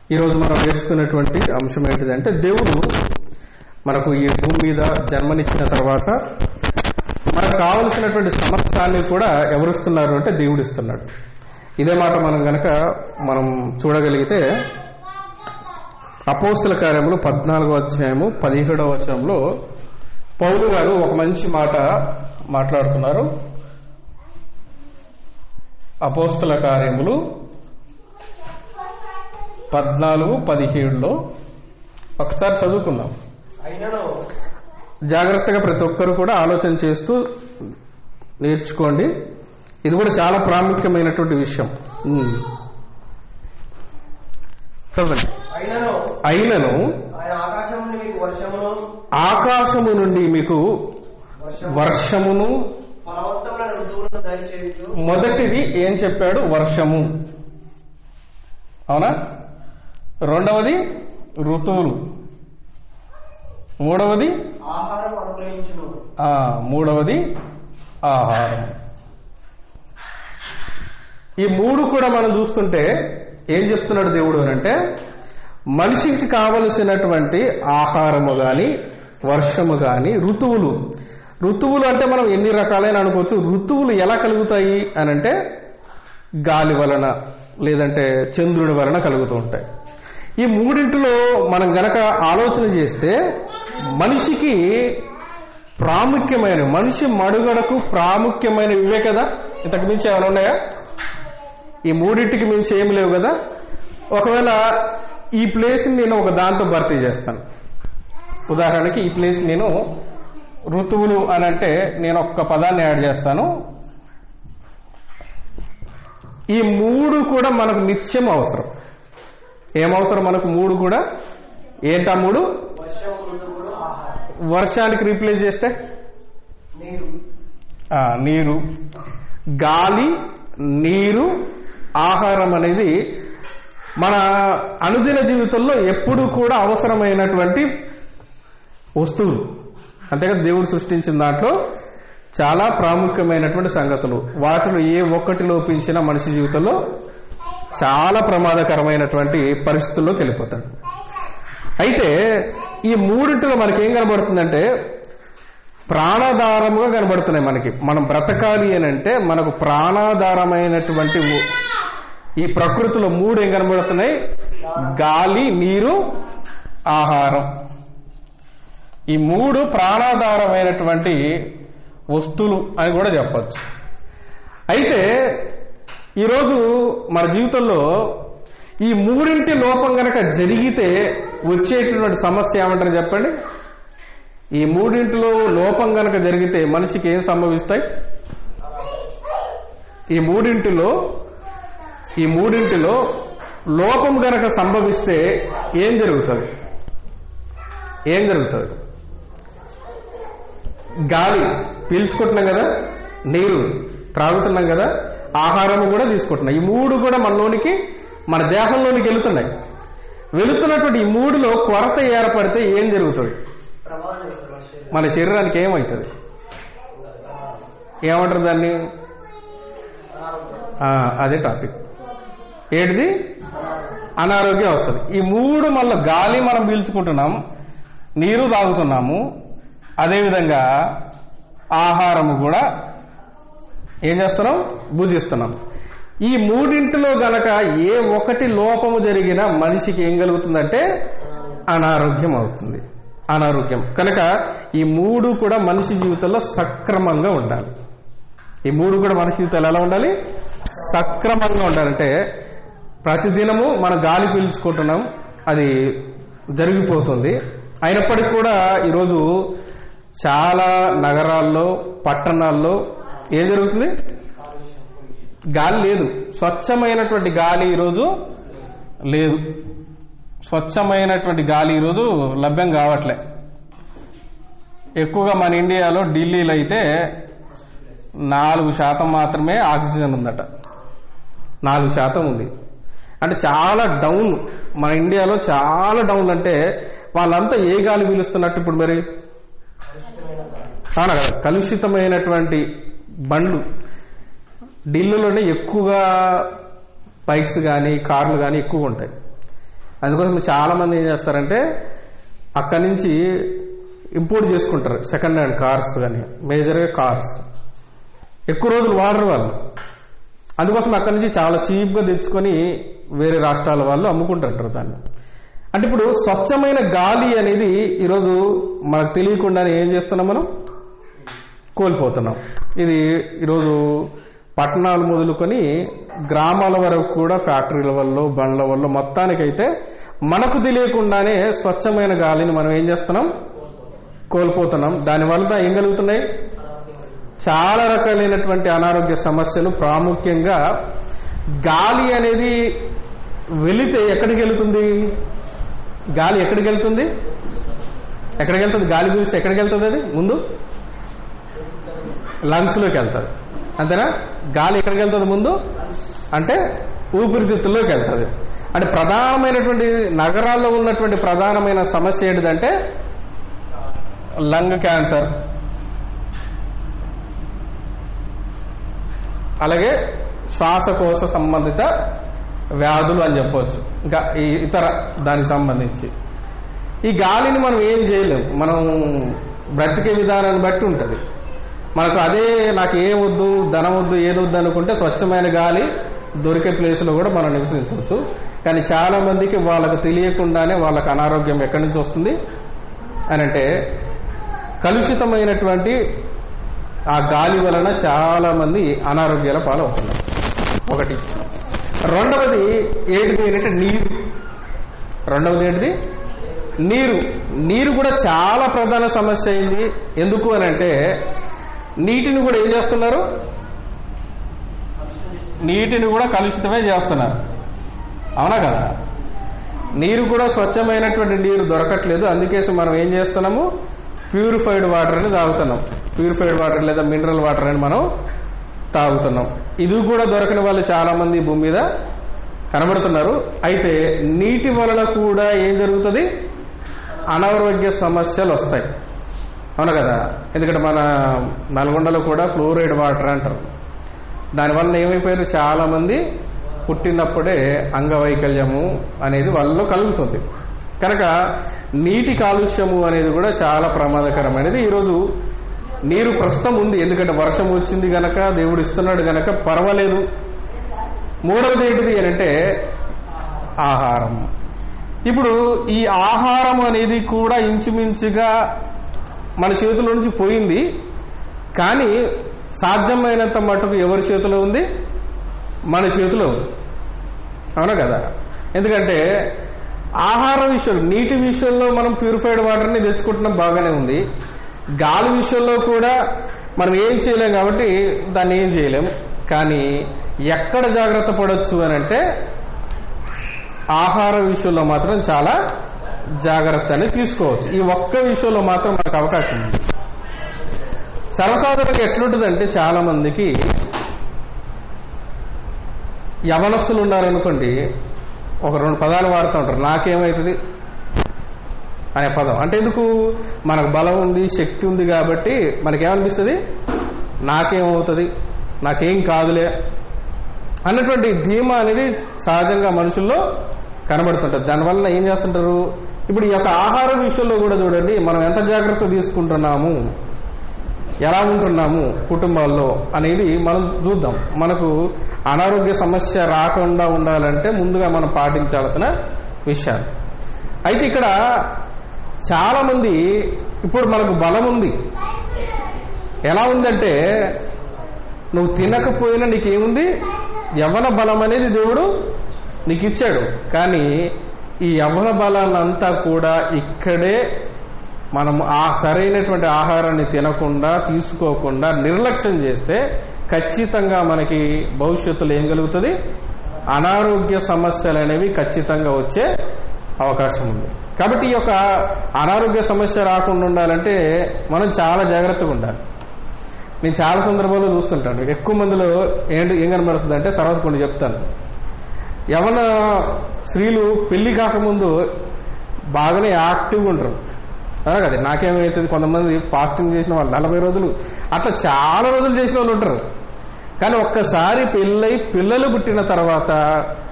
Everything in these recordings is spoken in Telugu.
ఈరోజు మనం నేర్చుకున్నటువంటి అంశం ఏంటిదంటే దేవుడు మనకు ఈ భూమి మీద జన్మనిచ్చిన తర్వాత మనకు కావలసినటువంటి సమస్తాన్ని కూడా ఎవరిస్తున్నారు అంటే దేవుడు ఇస్తున్నాడు ఇదే మాట మనం గనక మనం చూడగలిగితే అపోస్తుల కార్యములు పద్నాలుగో అధ్యాయము పదిహేడవ వచనంలో పౌలు గారు ఒక మంచి మాట మాట్లాడుతున్నారు అపోస్తుల కార్యములు పద్నాలుగు పదిహేడులో ఒకసారి చదువుకుందాం అయినను జాగ్రత్తగా ప్రతి ఒక్కరు కూడా ఆలోచన చేస్తూ నేర్చుకోండి ఇది కూడా చాలా ప్రాముఖ్యమైనటువంటి విషయం ఉమ్. చదవండి అయినను అయినను ఆయన ఆకాశం నుండి మీకు వర్షమును ఆకాశము నుండి మీకు వర్షము వర్షమును ఫలవంతమైన ఋతువులను దయచేయచ్చు మొదటిది ఏం చెప్పాడు వర్షము అవునా రెండవది ఋతువులు మూడవది ఆహారం అనుగ్రహించును ఆ, మూడవది ఆహారం ఈ మూడు కూడా మనం చూస్తుంటే ఏం చెప్తున్నాడు దేవుడు అని అంటే మనిషికి కావలసినటువంటి ఆహారము గాని వర్షము గాని ఋతువులు ఋతువులు అంటే మనం ఎన్ని రకాలైన అనుకోవచ్చు ఋతువులు ఎలా కలుగుతాయి అని అంటే గాలి వలన లేదంటే చంద్రుడి వలన కలుగుతూ ఉంటాయి ఈ మూడింటిలో మనం గనక ఆలోచన చేస్తే మనిషికి ప్రాముఖ్యమైన మనిషి మడుగడకు ప్రాముఖ్యమైన ఇవే కదా ఇంతకు మించి ఏమైనా ఉన్నాయా ఈ మూడింటికి మించి ఏమి లేవు కదా ఒకవేళ ఈ ప్లేస్ నేను ఒక దాంతో భర్తీ చేస్తాను ఉదాహరణకి ఈ ప్లేస్ నేను ఋతువులు అని అంటే నేను ఒక్క పదాన్ని యాడ్ చేస్తాను ఈ మూడు కూడా మనకు నిత్యం అవసరం ఏమవసరం మనకు మూడు కూడా ఏంటా మూడు వర్షం ఋతువులు ఆహారం వర్షానికి రీప్లేస్ చేస్తే నీరు ఆ, నీరు గాలి నీరు ఆహారం అనేది మన అనుదిన జీవితంలో ఎప్పుడూ కూడా అవసరమైనటువంటి వస్తువులు అంతేకాదు దేవుడు సృష్టించిన దాంట్లో చాలా ప్రాముఖ్యమైనటువంటి సంగతులు వాటిలో ఏ ఒక్కటి లోపించినా మనిషి జీవితంలో చాలా ప్రమాదకరమైనటువంటి పరిస్థితుల్లోకి వెళ్ళిపోతాడు అయితే ఈ మూడింటిలో మనకి ఏం కనబడుతుందంటే ప్రాణాధారముగా కనబడుతున్నాయి మనకి మనం బ్రతకాలి అని అంటే మనకు ప్రాణాధారమైనటువంటి ఉ- ఈ ప్రకృతిలో మూడు ఏం కనబడుతున్నాయి గాలి నీరు ఆహారం ఈ మూడు ప్రాణాధారమైనటువంటి వస్తువులు అని కూడా చెప్పచ్చు అయితే ఈరోజు మన జీవితంలో ఈ మూడింటి లోపం గనక జరిగితే వచ్చేటటువంటి సమస్య ఏమంటారు చెప్పండి ఈ మూడింటిలో లోపం గనక జరిగితే మనిషికి ఏం సంభవిస్తాయి ఈ మూడింటిలో ఈ మూడింటిలో లోపం గనక సంభవిస్తే ఏం జరుగుతుంది ఏం జరుగుతుంది గాలి పీల్చుకుంటున్నాం కదా నీరు త్రాగుతున్నాం కదా ఆహారం కూడా తీసుకుంటున్నాం ఈ మూడు కూడా మనలోనికి మన దేహంలోనికి వెళుతున్నాయి వెళుతున్నటువంటి ఈ మూడులో కొరత ఏర్పడితే ఏం జరుగుతుంది ప్రమాదం చేస్తారు వర్షం మన శరీరానికి ఏమవుతుంది ఏమంటారు దాన్ని ఆ, అదే టాపిక్ ఏంటిది అనారోగ్యం వస్తుంది ఈ మూడు మళ్ళీ గాలి మనం పీల్చుకుంటున్నాం నీరు తాగుతున్నాము అదేవిధంగా ఆహారము కూడా ఏం చేస్తున్నాం భుజిస్తున్నాం ఈ మూడింటిలో గనక ఏ ఒకటి లోపము జరిగినా మనిషికి ఏం కలుగుతుందంటే అనారోగ్యం అవుతుంది అనారోగ్యం కనుక ఈ మూడు కూడా మనిషి జీవితంలో సక్రమంగా ఉండాలి ఈ మూడు కూడా మనిషి జీవితంలో ఎలా ఉండాలి సక్రమంగా ఉండాలంటే ప్రతిదినము మనం గాలి పీల్చుకుంటున్నాం అది జరిగిపోతుంది అయినప్పటికీ కూడా ఈరోజు చాలా నగరాల్లో పట్టణాల్లో ఏం జరుగుతుంది గాలి లేదు స్వచ్ఛమైనటువంటి గాలి ఈరోజు లేదు స్వచ్ఛమైనటువంటి గాలి ఈరోజు లభ్యం కావట్లే ఎక్కువగా మన ఇండియాలో ఢిల్లీలో అయితే నాలుగు శాతం మాత్రమే ఆక్సిజన్ ఉందట నాలుగు శాతం ఉంది అంటే చాలా డౌన్ మన ఇండియాలో చాలా డౌన్ అంటే వాళ్ళంతా ఏ గాలి పీలుస్తున్నట్టు ఇప్పుడు మరి అవునా కదా కలుషితమైనటువంటి బండ్లు ఢిల్లీలోనే ఎక్కువగా బైక్స్ కానీ కార్లు కానీ ఎక్కువ ఉంటాయి అందుకోసం చాలా మంది ఏం చేస్తారంటే అక్కడి నుంచి ఇంపోర్ట్ చేసుకుంటారు సెకండ్ హ్యాండ్ కార్స్ కానీ మేజర్గా కార్స్ ఎక్కువ రోజులు వాడరు వాళ్ళు అందుకోసం అక్కడి నుంచి చాలా చీప్గా తెచ్చుకొని వేరే రాష్ట్రాల వాళ్ళు అమ్ముకుంటుంటారు దాన్ని అంటే ఇప్పుడు స్వచ్ఛమైన గాలి అనేది ఈరోజు మనకు తెలియకుండానే ఏం చేస్తున్నాం మనం కోల్పోతున్నాం ఇది ఈరోజు పట్టణాలు మొదలుకొని గ్రామాల వరకు కూడా ఫ్యాక్టరీల వల్ల బండ్ల వల్ల మొత్తానికైతే మనకు తెలియకుండానే స్వచ్ఛమైన గాలిని మనం ఏం చేస్తున్నాం కోల్పోతున్నాం దానివల్ల ఏం కలుగుతున్నాయి చాలా రకాలైనటువంటి అనారోగ్య సమస్యలు ప్రాముఖ్యంగా గాలి అనేది వెళితే ఎక్కడికి వెళుతుంది గాలి ఎక్కడికి వెళ్తుంది ఎక్కడికి వెళ్తుంది గాలి పీలిస్తే ఎక్కడికి వెళ్తుంది అది ముందు లంగ్స్లోకి వెళ్తుంది అంతేనా గాలి ఎక్కడికి వెళ్తుంది ముందు అంటే ఊపిరితిత్తుల్లోకి వెళ్తుంది అంటే ప్రధానమైనటువంటి నగరాల్లో ఉన్నటువంటి ప్రధానమైన సమస్య ఏంటిదంటే లంగ్ క్యాన్సర్ అలాగే శ్వాసకోశ సంబంధిత వ్యాధులు అని చెప్పవచ్చు ఇంకా ఈ ఇతర దానికి సంబంధించి ఈ గాలిని మనం ఏం చేయలేం మనం బ్రతికే విధానాన్ని బట్టి ఉంటుంది మనకు అదే నాకు ఏం వద్దు ధనం వద్దు ఏది వద్దు అనుకుంటే స్వచ్ఛమైన గాలి దొరికే ప్లేస్లో కూడా మనం నివసించవచ్చు కానీ చాలా మందికి వాళ్ళకు తెలియకుండానే వాళ్ళకి అనారోగ్యం ఎక్కడి నుంచి వస్తుంది అని అంటే కలుషితమైనటువంటి ఆ గాలి వలన చాలా మంది అనారోగ్యాల పాలవుతున్నారు ఒకటి రెండవది ఏంటిది అంటే నీరు రెండవది ఏంటిది నీరు నీరు కూడా చాలా ప్రధాన సమస్య అయింది ఎందుకు అని అంటే నీటిని కూడా ఏం చేస్తున్నారు నీటిని కూడా కలుషితమే చేస్తున్నారు అవునా కదా నీరు కూడా స్వచ్ఛమైనటువంటి నీరు దొరకట్లేదు అందుకేసి మనం ఏం చేస్తున్నాము ప్యూరిఫైడ్ వాటర్ అని తాగుతున్నాం ప్యూరిఫైడ్ వాటర్ లేదా మినరల్ వాటర్ అని మనం తాగుతున్నాం ఇది కూడా దొరకని వాళ్ళు చాలా మంది భూమి మీద కనబడుతున్నారు అయితే నీటి వలన కూడా ఏం జరుగుతుంది అనారోగ్య సమస్యలు వస్తాయి అవును కదా ఎందుకంటే మన నల్గొండలో కూడా ఫ్లోరైడ్ వాటర్ అంటారు దానివల్ల ఏమైపోయారు చాలా మంది పుట్టినప్పుడే అంగవైకల్యము అనేది వాళ్ళలో కలుగుతుంది కనుక నీటి కాలుష్యము అనేది కూడా చాలా ప్రమాదకరమైనది ఈరోజు నీరు ప్రస్తుతం ఉంది ఎందుకంటే వర్షం వచ్చింది గనక దేవుడు ఇస్తున్నాడు గనక పర్వాలేదు మూడవది ఏంటిది అని అంటే ఆహారం ఇప్పుడు ఈ ఆహారం అనేది కూడా ఇంచుమించుగా మన చేతుల నుంచి పోయింది కానీ సాధ్యమైనంత మటుకు ఎవరి చేతిలో ఉంది మన చేతిలో ఉంది అవునా కదా ఎందుకంటే ఆహార విషయంలో నీటి విషయంలో మనం ప్యూరిఫైడ్ వాటర్ని తెచ్చుకుంటున్నాం బాగానే ఉంది గాలి విషయంలో కూడా మనం ఏం చేయలేం కాబట్టి దాన్ని ఏం చేయలేం కానీ ఎక్కడ జాగ్రత్త పడవచ్చు అని అంటే ఆహార విషయంలో మాత్రం చాలా జాగ్రత్త అనేది తీసుకోవచ్చు ఈ ఒక్క విషయంలో మాత్రం మనకు అవకాశం ఉంది సర్వసాధారణంగా ఎట్లుంటుందంటే చాలా మందికి యవనస్తులు ఉన్నారనుకోండి ఒక రెండు పదాలు వాడుతూ ఉంటారు నాకేమవుతుంది అనే పదం అంటే ఎందుకు మనకు బలం ఉంది శక్తి ఉంది కాబట్టి మనకేమనిపిస్తుంది నాకేమవుతుంది నాకేం కాదులే అన్నటువంటి ధీమా అనేది సహజంగా మనుషుల్లో కనబడుతుంటుంది దానివల్ల ఏం చేస్తుంటారు ఇప్పుడు ఈ యొక్క ఆహార విషయంలో కూడా చూడండి మనం ఎంత జాగ్రత్త తీసుకుంటున్నాము ఎలా ఉంటున్నాము కుటుంబాల్లో అనేది మనం చూద్దాం మనకు అనారోగ్య సమస్య రాకుండా ఉండాలంటే ముందుగా మనం పాటించాల్సిన విషయాలు అయితే ఇక్కడ చాలా మంది ఇప్పుడు మనకు బలం ఉంది ఎలా ఉందంటే నువ్వు తినకపోయినా నీకేముంది యవ్వన బలం అనేది దేవుడు నీకు ఇచ్చాడు కానీ ఈ యవ్వన బలాన్నంతా కూడా ఇక్కడే మనం ఆ సరైనటువంటి ఆహారాన్ని తినకుండా తీసుకోకుండా నిర్లక్ష్యం చేస్తే ఖచ్చితంగా మనకి భవిష్యత్తులో ఏం కలుగుతుంది అనారోగ్య సమస్యలు అనేవి ఖచ్చితంగా వచ్చే అవకాశం ఉంది కాబట్టి ఈ యొక్క అనారోగ్య సమస్య రాకుండా ఉండాలంటే మనం చాలా జాగ్రత్తగా ఉండాలి నేను చాలా సందర్భాల్లో చూస్తుంటాను ఎక్కువ మందిలో ఏంటి ఏం కనబడుతుంది అంటే సర్వత కొన్ని చెప్తాను యవన స్త్రీలు పెళ్లి కాకముందు బాగానే యాక్టివ్గా ఉంటారు అలా కదా నాకేమవుతుంది కొంతమంది ఫాస్టింగ్ చేసిన వాళ్ళు నలభై రోజులు అట్లా చాలా రోజులు చేసిన వాళ్ళు ఉంటారు కానీ ఒక్కసారి పెళ్ళై పిల్లలు పుట్టిన తర్వాత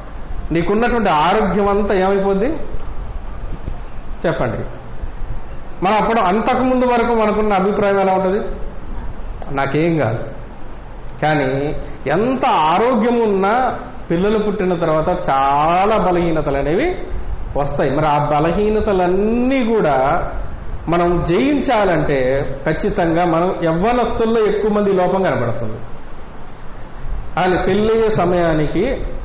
నీకున్నటువంటి ఆరోగ్యం అంతా ఏమైపోద్ది చెప్పండి మనం అప్పుడు అంతకుముందు వరకు మనకున్న అభిప్రాయం ఎలా ఉంటుంది నాకేం కాదు కానీ ఎంత ఆరోగ్యం ఉన్నా పిల్లలు పుట్టిన తర్వాత చాలా బలహీనతలు అనేవి వస్తాయి మరి ఆ బలహీనతలన్నీ కూడా మనం జయించాలంటే ఖచ్చితంగా మనం యవ్వనస్తుల్లో ఎక్కువ మంది లోపం కనబడుతుంది అది పెళ్ళయ్యే సమయానికి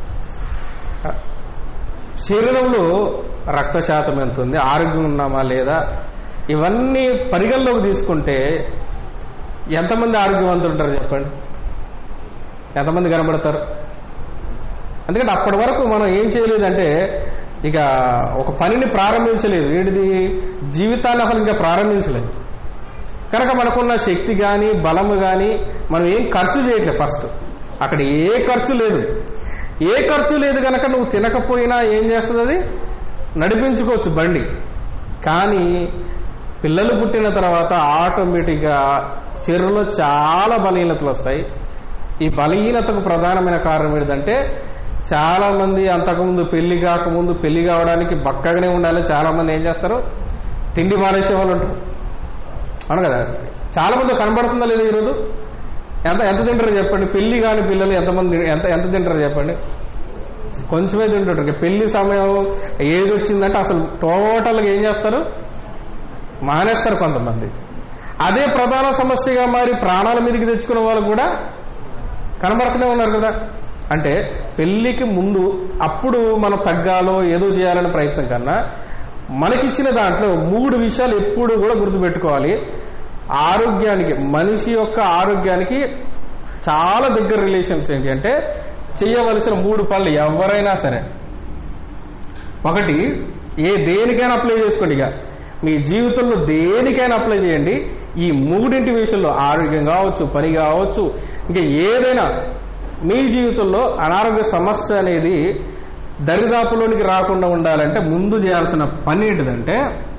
శరీరంలో రక్త శాతం ఎంత ఉంది ఆరోగ్యం ఉన్నామా లేదా ఇవన్నీ పరిగణలోకి తీసుకుంటే ఎంతమంది ఆరోగ్యవంతులు ఉంటారు చెప్పండి ఎంతమంది కనబడతారు ఎందుకంటే అప్పటి వరకు మనం ఏం చేయలేదంటే ఇక ఒక పనిని ప్రారంభించలేదు ఏంటిది జీవితాన్ని అసలు ఇంకా ప్రారంభించలేదు కనుక మనకున్న శక్తి కానీ బలము కానీ మనం ఏం ఖర్చు చేయట్లేదు ఫస్ట్ అక్కడ ఏ ఖర్చు లేదు ఏ ఖర్చు లేదు కనుక నువ్వు తినకపోయినా ఏం చేస్తుంది అది నడిపించుకోవచ్చు బండి కానీ పిల్లలు పుట్టిన తర్వాత ఆటోమేటిక్గా శరీరంలో చాలా బలహీనతలు వస్తాయి ఈ బలహీనతకు ప్రధానమైన కారణం ఏంటంటే చాలా మంది అంతకుముందు పెళ్లి కాకముందు పెళ్లి కావడానికి బక్కగానే ఉండాలి చాలా మంది ఏం చేస్తారు తిండి మానేసే వాళ్ళు ఉంటారు అవును కదా చాలా మంది కనబడుతుందా లేదా ఈరోజు ఎంత ఎంత తింటారు చెప్పండి పెళ్లి కాని పిల్లలు ఎంతమంది ఎంత ఎంత తింటారు చెప్పండి కొంచెమే తింటుంటారు ఇక పెళ్లి సమయం ఏజ్ వచ్చిందంటే అసలు టోటల్గా ఏం చేస్తారు మానేస్తారు కొంతమంది అదే ప్రధాన సమస్యగా మారి ప్రాణాల మీదకి తెచ్చుకున్న వాళ్ళు కూడా కనబడుతూనే ఉన్నారు కదా అంటే పెళ్లికి ముందు అప్పుడు మనం తగ్గాలో ఏదో చేయాలనే ప్రయత్నం కన్నా మనకిచ్చిన దాంట్లో మూడు విషయాలు ఎప్పుడు కూడా గుర్తుపెట్టుకోవాలి ఆరోగ్యానికి మనిషి యొక్క ఆరోగ్యానికి చాలా దగ్గర రిలేషన్స్ ఏంటి అంటే చేయవలసిన మూడు పనులు ఎవరైనా సరే ఒకటి ఏ దేనికైనా అప్లై చేసుకోండి ఇక మీ జీవితంలో దేనికైనా అప్లై చేయండి ఈ మూడింటి విషయంలో ఆరోగ్యం కావచ్చు పని కావచ్చు ఇంకా ఏదైనా మీ జీవితంలో అనారోగ్య సమస్య అనేది దరిదాపులోనికి రాకుండా ఉండాలంటే ముందు చేయాల్సిన పని ఏంటిదంటే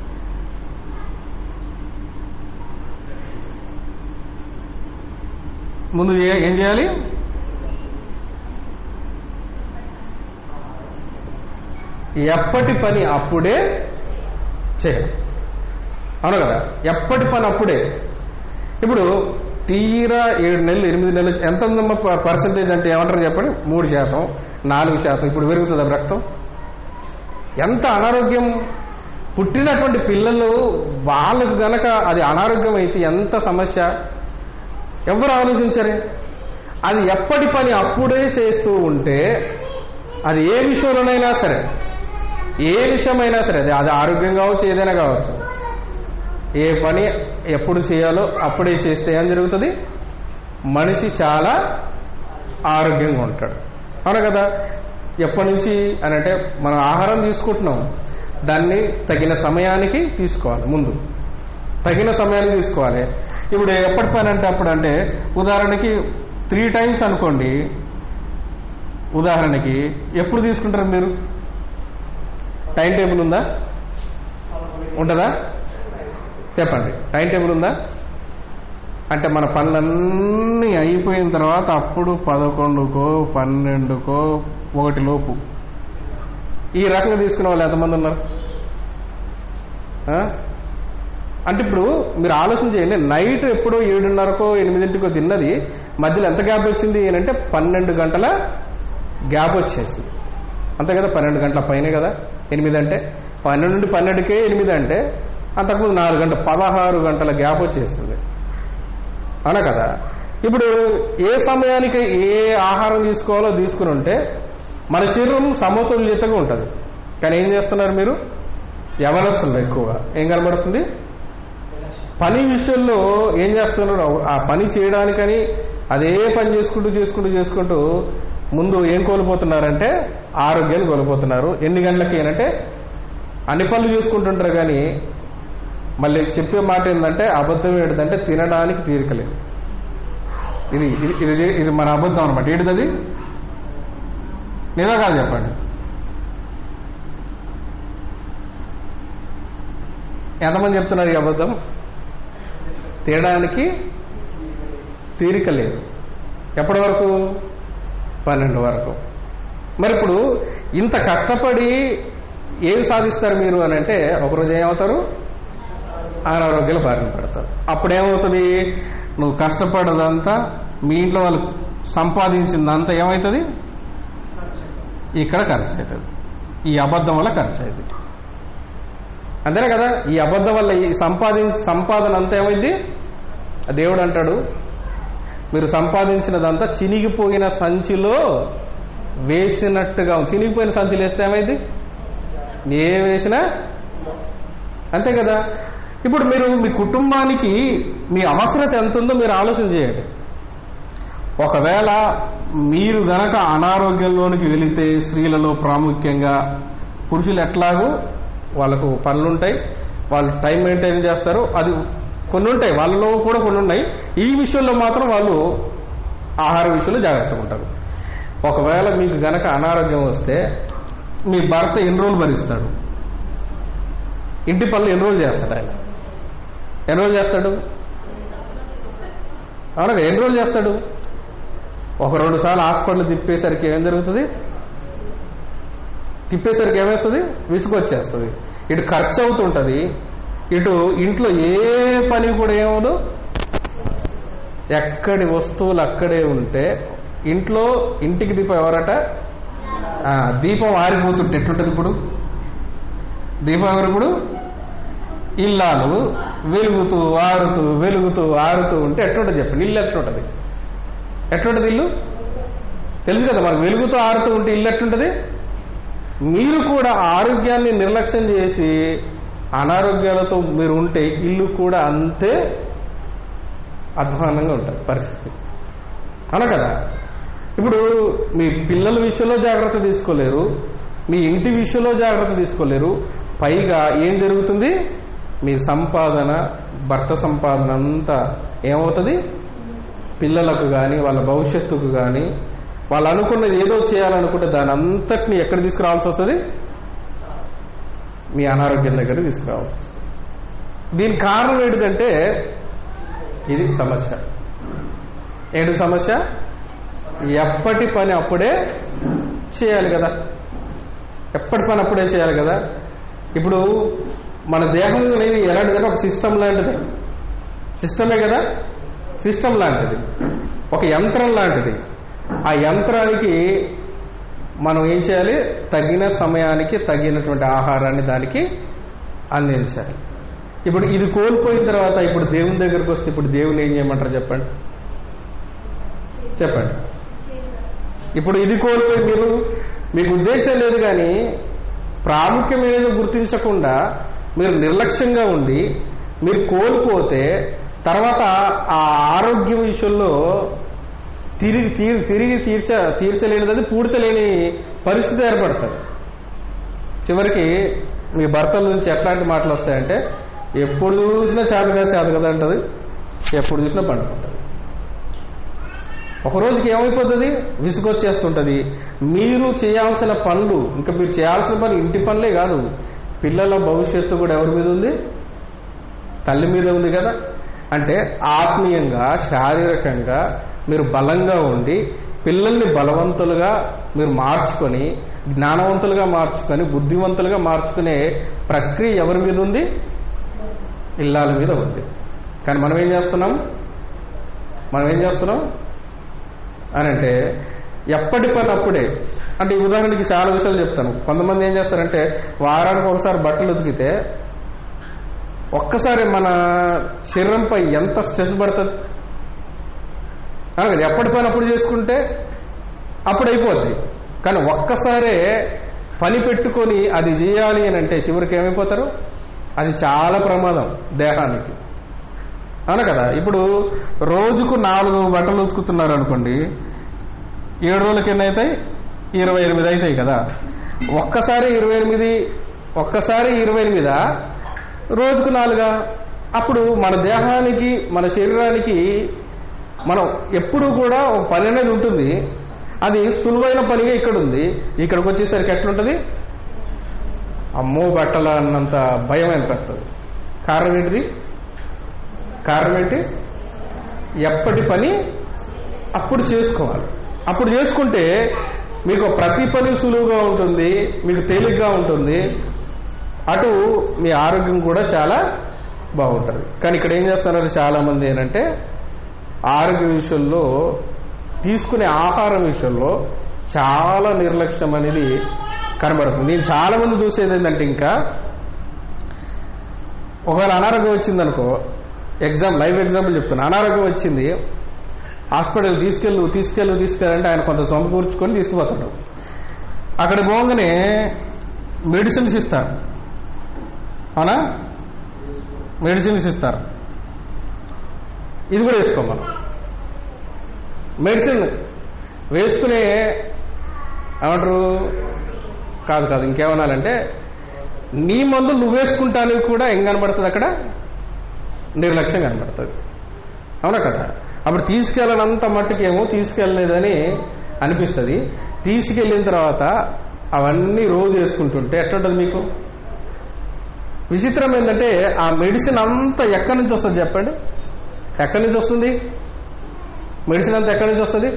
ముందు ఏ- ఏం చేయాలి ఎప్పటి పని అప్పుడే చేయాలి అవును కదా ఎప్పటి పని అప్పుడే ఇప్పుడు తీరా ఏడు నెలలు ఎనిమిది నెలలు ఎంత ఉందమ్మా ప- పర్సంటేజ్ అంటే ఏమంటారు చెప్పండి మూడు శాతం నాలుగు శాతం ఇప్పుడు పెరుగుతుంది రక్తం ఎంత అనారోగ్యం పుట్టినటువంటి పిల్లలు వాళ్ళకు గనక అది అనారోగ్యం అయితే ఎంత సమస్య ఎవరు ఆలోచించరే అది ఎప్పటి పని అప్పుడే చేస్తూ ఉంటే అది ఏ విషయంలోనైనా సరే ఏ విషయమైనా సరే అది అది ఆరోగ్యం కావచ్చు ఏదైనా కావచ్చు ఏ పని ఎప్పుడు చేయాలో అప్పుడే చేస్తే ఏం జరుగుతుంది మనిషి చాలా ఆరోగ్యంగా ఉంటాడు అవును కదా ఎప్పటి నుంచి అని అంటే మనం ఆహారం తీసుకుంటున్నాం దాన్ని తగిన సమయానికి తీసుకోవాలి ముందు తగిన సమయానికి తీసుకోవాలి ఇప్పుడు ఎప్పటి పని అంటే అప్పుడు అంటే ఉదాహరణకి త్రీ టైమ్స్ అనుకోండి ఉదాహరణకి ఎప్పుడు తీసుకుంటారు మీరు టైం టేబుల్ ఉందా ఉంటుందా చెప్పండి టైం టేబుల్ ఉందా అంటే మన పనులన్నీ అయిపోయిన తర్వాత అప్పుడు పదకొండుకో పన్నెండుకో ఒకటి లోపు ఈ రకంగా తీసుకునే వాళ్ళు ఎంతమంది ఉన్నారు ఆ? అంటే ఇప్పుడు మీరు ఆలోచన చేయండి నైట్ ఎప్పుడో ఏడున్నరకో ఎనిమిదింటికో తిన్నది మధ్యలో ఎంత గ్యాప్ వచ్చింది అంటే పన్నెండు గంటల గ్యాప్ వచ్చేసి అంతే కదా పన్నెండు గంటల పైనే కదా ఎనిమిది అంటే పన్నెండు నుండి పన్నెండుకే ఎనిమిది అంటే అంతకుముందు నాలుగు గంటల పదహారు గంటల గ్యాప్ వచ్చేస్తుంది అవునా కదా ఇప్పుడు ఏ సమయానికి ఏ ఆహారం తీసుకోవాలో తీసుకుని ఉంటే మన శరీరం సమతుల్యతగా ఉంటుంది కానీ ఏం చేస్తున్నారు మీరు ఎవరస్తున్నారు ఎక్కువగా ఏం కనబడుతుంది పని విషయంలో ఏం చేస్తున్నారు ఆ పని చేయడానికని అదే పని చేసుకుంటూ చేసుకుంటూ చేసుకుంటూ ముందు ఏం కోల్పోతున్నారంటే ఆరోగ్యాన్ని కోల్పోతున్నారు ఎన్ని గంటలకి అంటే అన్ని పనులు చూసుకుంటుంటారు కానీ మళ్ళీ చెప్పే మాట ఏంటంటే అబద్ధం ఏంటంటే తినడానికి తీరికలేదు ఇది ఇది ఇది ఇది మన అబద్ధం అనమాట ఏంటిది అది నిజం కాదు చెప్పండి ఎంతమంది చెప్తున్నారు ఈ అబద్ధం తినడానికి తీరిక లేదు ఎప్పటి వరకు పన్నెండు వరకు మరి ఇప్పుడు ఇంత కష్టపడి ఏం సాధిస్తారు మీరు అని అంటే ఒకరోజు ఏమవుతారు అనారోగ్యాలు బారిన పడతారు అప్పుడు ఏమవుతుంది నువ్వు కష్టపడదంతా మీ ఇంట్లో వాళ్ళు సంపాదించిందంతా ఏమవుతుంది ఇక్కడ ఖర్చు అవుతుంది ఈ అబద్ధం వల్ల ఖర్చు అవుతుంది అంతేనే కదా ఈ అబద్ధం వల్ల ఈ సంపాదించి సంపాదన అంతా ఏమైంది దేవుడు అంటాడు మీరు సంపాదించినదంతా చినిగిపోయిన సంచిలో వేసినట్టుగా ఉంది. చినిగిపోయిన సంచిలో వేస్తే ఏమైంది ఏ వేసినా అంతే కదా ఇప్పుడు మీరు మీ కుటుంబానికి మీ అవసరత ఎంత ఉందో మీరు ఆలోచన చేయండి ఒకవేళ మీరు గనక అనారోగ్యంలోనికి వెళితే స్త్రీలలో ప్రాముఖ్యంగా పురుషులు ఎట్లాగూ వాళ్ళకు పనులుంటాయి వాళ్ళు టైం మెయింటైన్ చేస్తారు అది కొన్ని ఉంటాయి వాళ్ళలో కూడా కొన్ని ఉన్నాయి ఈ విషయంలో మాత్రం వాళ్ళు ఆహార విషయంలో జాగ్రత్తగా ఉంటారు ఒకవేళ మీకు గనక అనారోగ్యం వస్తే మీ భర్త ఎన్ని రోజులు భరిస్తాడు ఇంటి పనులు ఎన్ని రోజులు చేస్తాడు ఆయన ఎన్ని రోజులు చేస్తాడు అవునా ఎన్ని రోజులు చేస్తాడు ఒక రెండు సార్లు హాస్పిటల్ తిప్పేసరికి ఏం జరుగుతుంది తిప్పేసరికి ఏమేస్తుంది విసుగొచ్చేస్తుంది ఇటు ఖర్చు అవుతుంటది ఇటు ఇంట్లో ఏ పని కూడా ఏమవుదు ఎక్కడి వస్తువులు అక్కడే ఉంటే ఇంట్లో ఇంటికి దీపం ఎవరట ఆ, దీపం ఆరిపోతుంటే ఎట్లుంటది ఇప్పుడు దీపం ఎవరు ఇప్పుడు ఇల్లాలు వెలుగుతూ ఆరుతూ వెలుగుతూ ఆరుతూ ఉంటే ఎట్లుంటది చెప్పండి ఇల్లు ఎట్లుంటది ఎట్లుంటది ఇల్లు తెలుసు కదా మనకు వెలుగుతూ ఆరుతూ ఉంటే ఇల్లు ఎట్లుంటది మీరు కూడా ఆరోగ్యాన్ని నిర్లక్ష్యం చేసి అనారోగ్యాలతో మీరు ఉంటే ఇల్లు కూడా అంతే అధ్వానంగా ఉంటుంది పరిస్థితి అవునా కదా ఇప్పుడు మీ పిల్లల విషయంలో జాగ్రత్త తీసుకోలేరు మీ ఇంటి విషయంలో జాగ్రత్త తీసుకోలేరు పైగా ఏం జరుగుతుంది మీ సంపాదన భర్త సంపాదన అంతా ఏమవుతుంది పిల్లలకు కానీ వాళ్ళ భవిష్యత్తుకు కానీ వాళ్ళు అనుకున్నది ఏదో చేయాలనుకుంటే దాని అంతటిని ఎక్కడ తీసుకురావాల్సి వస్తుంది మీ అనారోగ్యం దగ్గర తీసుకురావాల్సి వస్తుంది దీనికి కారణం ఏంటిదంటే ఇది సమస్య ఏంటి సమస్య ఎప్పటి పని అప్పుడే చేయాలి కదా ఎప్పటి పని అప్పుడే చేయాలి కదా ఇప్పుడు మన దేహం అనేది ఎలాంటిదంటే ఒక సిస్టమ్ లాంటిది సిస్టమే కదా సిస్టమ్ లాంటిది ఒక యంత్రం లాంటిది ఆ యంత్రానికి మనం ఏం చేయాలి తగిన సమయానికి తగినటువంటి ఆహారాన్ని దానికి అందించాలి ఇప్పుడు ఇది కోల్పోయిన తర్వాత ఇప్పుడు దేవుని దగ్గరకు వస్తే ఇప్పుడు దేవుని ఏం చేయమంటారు చెప్పండి చెప్పండి ఇప్పుడు ఇది కోల్పోయి మీరు మీకు ఉద్దేశం లేదు కానీ ప్రాముఖ్యమైనది గుర్తించకుండా మీరు నిర్లక్ష్యంగా ఉండి మీరు కోల్పోతే తర్వాత ఆ ఆరోగ్యం విషయంలో తిరిగి తీర్ తిరిగి తీర్చ తీర్చలేనిది అది పూడ్చలేని పరిస్థితి ఏర్పడుతుంది చివరికి మీ భర్తల నుంచి ఎట్లాంటి మాటలు వస్తాయంటే ఎప్పుడు చూసినా చేతగా చేత కదా అంటది ఎప్పుడు చూసినా పండుకుంటుంది ఒక రోజుకి ఏమైపోతుంది విసుగొచ్చేస్తుంటది మీరు చేయాల్సిన పనులు ఇంకా మీరు చేయాల్సిన పని ఇంటి పనులే కాదు పిల్లల భవిష్యత్తు కూడా ఎవరి మీద ఉంది తల్లి మీద ఉంది కదా అంటే ఆత్మీయంగా శారీరకంగా మీరు బలంగా ఉండి పిల్లల్ని బలవంతులుగా మీరు మార్చుకొని జ్ఞానవంతులుగా మార్చుకొని బుద్ధివంతులుగా మార్చుకునే ప్రక్రియ ఎవరి మీద ఉంది ఇల్లాల మీద ఉంది కానీ మనం ఏం చేస్తున్నాం మనం ఏం చేస్తున్నాం అని అంటే ఎప్పటి పని అప్పుడే అంటే ఈ ఉదాహరణకి చాలా విషయాలు చెప్తాను కొంతమంది ఏం చేస్తారంటే వారానికి ఒకసారి బట్టలు ఉతికితే ఒక్కసారి మన శరీరంపై ఎంత స్ట్రెస్ పడుతుంది అవును కదా ఎప్పటి పని అప్పుడు చేసుకుంటే అప్పుడు అయిపోద్ది కానీ ఒక్కసారే పని పెట్టుకొని అది చేయాలి అని అంటే చివరికి ఏమైపోతారు అది చాలా ప్రమాదం దేహానికి అవును కదా ఇప్పుడు రోజుకు నాలుగు బట్టలు ఉతుకుతున్నారు అనుకోండి ఏడు రోజులకి ఎన్ని అవుతాయి ఇరవై ఎనిమిది అవుతాయి కదా ఒక్కసారి ఇరవై ఎనిమిది ఒక్కసారి ఇరవై ఎనిమిదా రోజుకు నాలుగా అప్పుడు మన దేహానికి మన శరీరానికి మనం ఎప్పుడూ కూడా ఒక పని అనేది ఉంటుంది అది సులువైన పనిగా ఇక్కడ ఉంది ఇక్కడికి వచ్చేసరికి ఎట్లుంటది అమ్మో బట్టల అన్నంత భయం అనిపిస్తుంది కారణం ఏంటిది కారణం ఏంటి ఎప్పటి పని అప్పుడు చేసుకోవాలి అప్పుడు చేసుకుంటే మీకు ప్రతి పని సులువుగా ఉంటుంది మీకు తేలిగ్గా ఉంటుంది అటు మీ ఆరోగ్యం కూడా చాలా బాగుంటుంది కానీ ఇక్కడ ఏం చేస్తున్నారు చాలా మంది ఏంటంటే ఆరోగ్య విషయంలో తీసుకునే ఆహారం విషయంలో చాలా నిర్లక్ష్యం అనేది కనబడుతుంది నేను చాలా మంది చూసేది ఏంటంటే ఇంకా ఒకవేళ అనారోగ్యం వచ్చిందనుకో ఎగ్జామ్ లైవ్ ఎగ్జాంపుల్ చెప్తున్నా అనారోగ్యం వచ్చింది హాస్పిటల్ తీసుకెళ్ళు తీసుకెళ్ళు తీసుకెళ్ళంటే ఆయన కొంత సొంత కూర్చుకొని తీసుకుపోతాడు అక్కడ పోగానే మెడిసిన్స్ ఇస్తారు అవునా మెడిసిన్స్ ఇస్తారు ఇది కూడా వేసుకోం మనం మెడిసిన్ వేసుకునే ఏమంటారు కాదు కాదు ఇంకేమనాలంటే నీ మందులు నువ్వు వేసుకుంటానికి కూడా ఏం కనబడుతుంది అక్కడ నిర్లక్ష్యం కనబడుతుంది అవునా కదా అప్పుడు తీసుకెళ్ళనంత మట్టుకేమో తీసుకెళ్ళలేదని అనిపిస్తుంది తీసుకెళ్ళిన తర్వాత అవన్నీ రోజు వేసుకుంటుంటే ఎట్లుంటుంది మీకు విచిత్రం ఏంటంటే ఆ మెడిసిన్ అంతా ఎక్కడి నుంచి వస్తుంది చెప్పండి ఎక్కడి నుంచి వస్తుంది మెడిసిన్ అంతా ఎక్కడి నుంచి వస్తుంది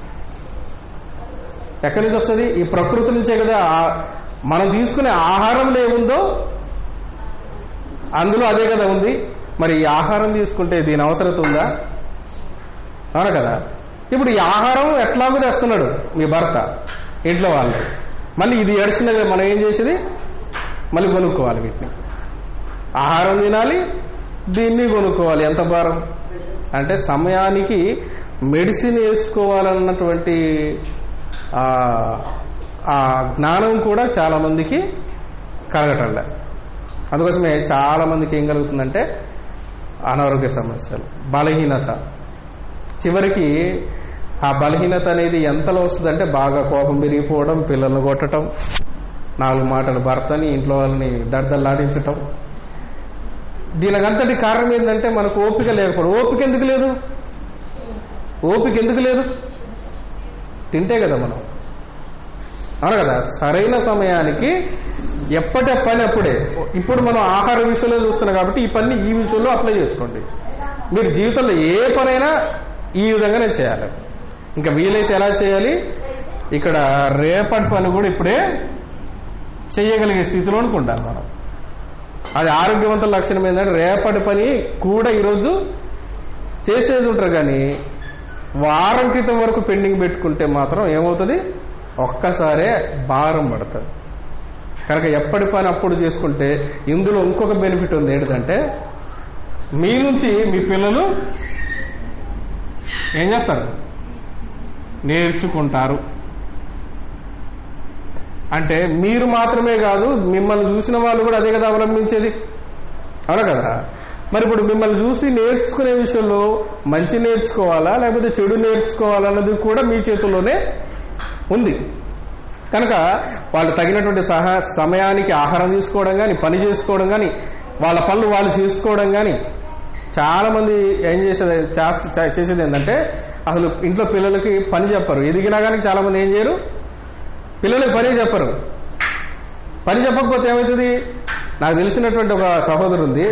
ఎక్కడి నుంచి వస్తుంది ఈ ప్రకృతి నుంచే కదా ఆ- మనం తీసుకునే ఆహారంలో ఏముందో అందులో అదే కదా ఉంది మరి ఈ ఆహారం తీసుకుంటే దీని అవసరత ఉందా అవును కదా ఇప్పుడు ఈ ఆహారం ఎట్లాగో తెస్తున్నాడు మీ భర్త ఇంట్లో వాళ్ళు మళ్ళీ ఇది ఏడ్చినది మనం ఏం చేసేది మళ్ళీ కొనుక్కోవాలి వీటిని ఆహారం తినాలి దీన్ని కొనుక్కోవాలి ఎంత భారం అంటే సమయానికి మెడిసిన్ వేసుకోవాలన్నటువంటి ఆ, ఆ జ్ఞానం కూడా చాలా మందికి కలగటంలే అందుకోసమే చాలా మందికి ఏం కలుగుతుందంటే అనారోగ్య సమస్యలు బలహీనత చివరికి ఆ బలహీనత అనేది ఎంతలో వస్తుందంటే బాగా కోపం పెరిగిపోవడం పిల్లల్ని కొట్టడం నాలుగు మాటలు భర్తని ఇంట్లో వాళ్ళని దర్దల్లాడించటం దీనికంతటి కారణం ఏంటంటే మనకు ఓపిక లేకపోవడం ఓపిక ఎందుకు లేదు ఓపిక ఎందుకు లేదు తింటే కదా మనం అవును కదా సరైన సమయానికి ఎప్పటి పని అప్పుడే ఇప్పుడు మనం ఆహార విషయంలో చూస్తున్నాం కాబట్టి ఈ పని ఈ విషయంలో అప్లై చేసుకోండి మీరు జీవితంలో ఏ పనైనా ఈ విధంగానే చేయాలి ఇంకా వీలైతే ఎలా చేయాలి ఇక్కడ రేపటి పని కూడా ఇప్పుడే చేయగలిగే స్థితిలోనికి ఉండాలి మనం అది ఆరోగ్యవంతుల లక్షణం ఏంటంటే రేపటి పని కూడా ఈరోజు చేసేది ఉంటారు కానీ వారం క్రితం వరకు పెండింగ్ పెట్టుకుంటే మాత్రం ఏమవుతుంది ఒక్కసారే భారం పడుతుంది కనుక ఎప్పటి పని అప్పుడు చేసుకుంటే ఇందులో ఇంకొక బెనిఫిట్ ఉంది ఏంటంటే మీ నుంచి మీ పిల్లలు ఏం చేస్తారు నేర్చుకుంటారు అంటే మీరు మాత్రమే కాదు మిమ్మల్ని చూసిన వాళ్ళు కూడా అదే కదా అవలంబించేది అవునా కదా మరి ఇప్పుడు మిమ్మల్ని చూసి నేర్చుకునే విషయంలో మంచి నేర్చుకోవాలా లేకపోతే చెడు నేర్చుకోవాలా అన్నది కూడా మీ చేతుల్లోనే ఉంది కనుక వాళ్ళు తగినటువంటి సహా సమయానికి ఆహారం తీసుకోవడం కానీ పని చేసుకోవడం కానీ వాళ్ళ పనులు వాళ్ళు చేసుకోవడం కానీ చాలా మంది ఏం చేసేది చేస్త- చే- చేసేది ఏంటంటే అసలు ఇంట్లో పిల్లలకి పని చెప్పరు ఎదిగినా కానీ చాలా మంది ఏం చేయరు పిల్లలకి పని చెప్పరు పని చెప్పకపోతే ఏమవుతుంది నాకు తెలిసినటువంటి ఒక సహోదరు ఉంది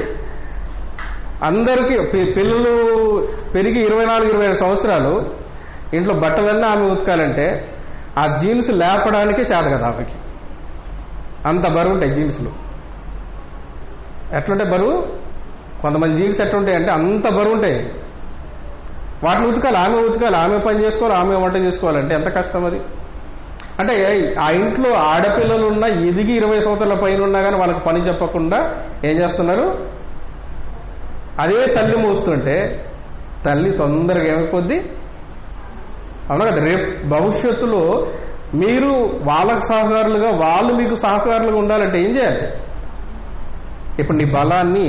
అందరికీ పి- పిల్లలు పెరిగి ఇరవై నాలుగు ఇరవై ఐదు సంవత్సరాలు ఇంట్లో బట్టలన్నీ ఆమె ఉతకాలంటే ఆ జీన్స్ లేపడానికే చేత కదా ఆమెకి అంత బరువు ఉంటాయి జీన్స్లు ఎట్లుంటే బరువు కొంతమంది జీన్స్ ఎట్లుంటాయి అంటే అంత బరువు ఉంటాయి వాటిని ఉతకాలి ఆమె ఉతకాలి ఆమె పని చేసుకోవాలి ఆమె వంట చేసుకోవాలంటే ఎంత కష్టం అది అంటే ఆ ఇంట్లో ఆడపిల్లలు ఉన్న ఎదిగి ఇరవై సంవత్సరాల పైన ఉన్నా కానీ వాళ్ళకి పని చెప్పకుండా ఏం చేస్తున్నారు అదే తల్లి మోస్తుంటే తల్లి తొందరగా ఏమైపోద్ది అవునా కదా రేపు భవిష్యత్తులో మీరు వాళ్ళకు సహకారులుగా వాళ్ళు మీకు సహకారులుగా ఉండాలంటే ఏం చేయాలి ఇప్పుడు నీ బలాన్ని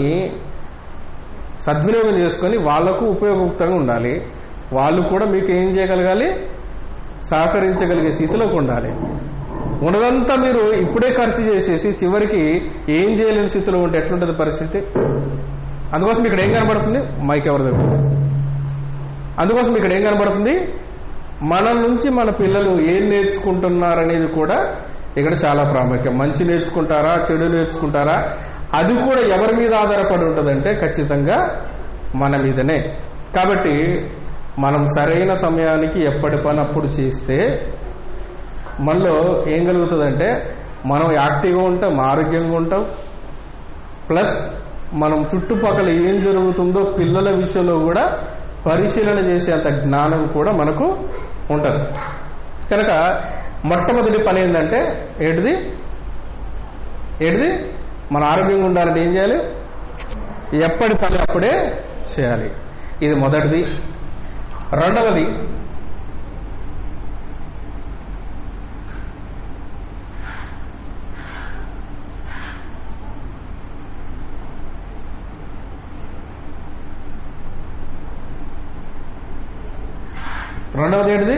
సద్వినియోగం చేసుకొని వాళ్లకు ఉపయోగముక్తంగా ఉండాలి వాళ్ళు కూడా మీకు ఏం చేయగలగాలి సహకరించగలిగే స్థితిలోకి ఉండాలి ఉన్నదంతా మీరు ఇప్పుడే ఖర్చు చేసేసి చివరికి ఏం చేయలేని స్థితిలో ఉంటే ఎట్లుంటుంది పరిస్థితి అందుకోసం ఇక్కడ ఏం కనబడుతుంది మైక్ ఎవరి దగ్గర ఉంది? అందుకోసం ఇక్కడ ఏం కనబడుతుంది మన నుంచి మన పిల్లలు ఏం నేర్చుకుంటున్నారనేది కూడా ఇక్కడ చాలా ప్రాముఖ్యం మంచి నేర్చుకుంటారా చెడు నేర్చుకుంటారా అది కూడా ఎవరి మీద ఆధారపడి ఉంటుందంటే ఖచ్చితంగా మన మీదనే కాబట్టి మనం సరైన సమయానికి ఎప్పటి పని అప్పుడు చేస్తే మనలో ఏం కలుగుతుందంటే మనం యాక్టివ్గా ఉంటాం ఆరోగ్యంగా ఉంటాం ప్లస్ మనం చుట్టుపక్కల ఏం జరుగుతుందో పిల్లల విషయంలో కూడా పరిశీలన చేసేంత జ్ఞానం కూడా మనకు ఉంటుంది కనుక మొట్టమొదటి పని ఏంటంటే ఏంటిది ఏంటిది మన ఆరోగ్యంగా ఉండాలంటే ఏం చేయాలి ఎప్పటి పని అప్పుడే చేయాలి ఇది మొదటిది రెండవది రెండవది ఏంటిది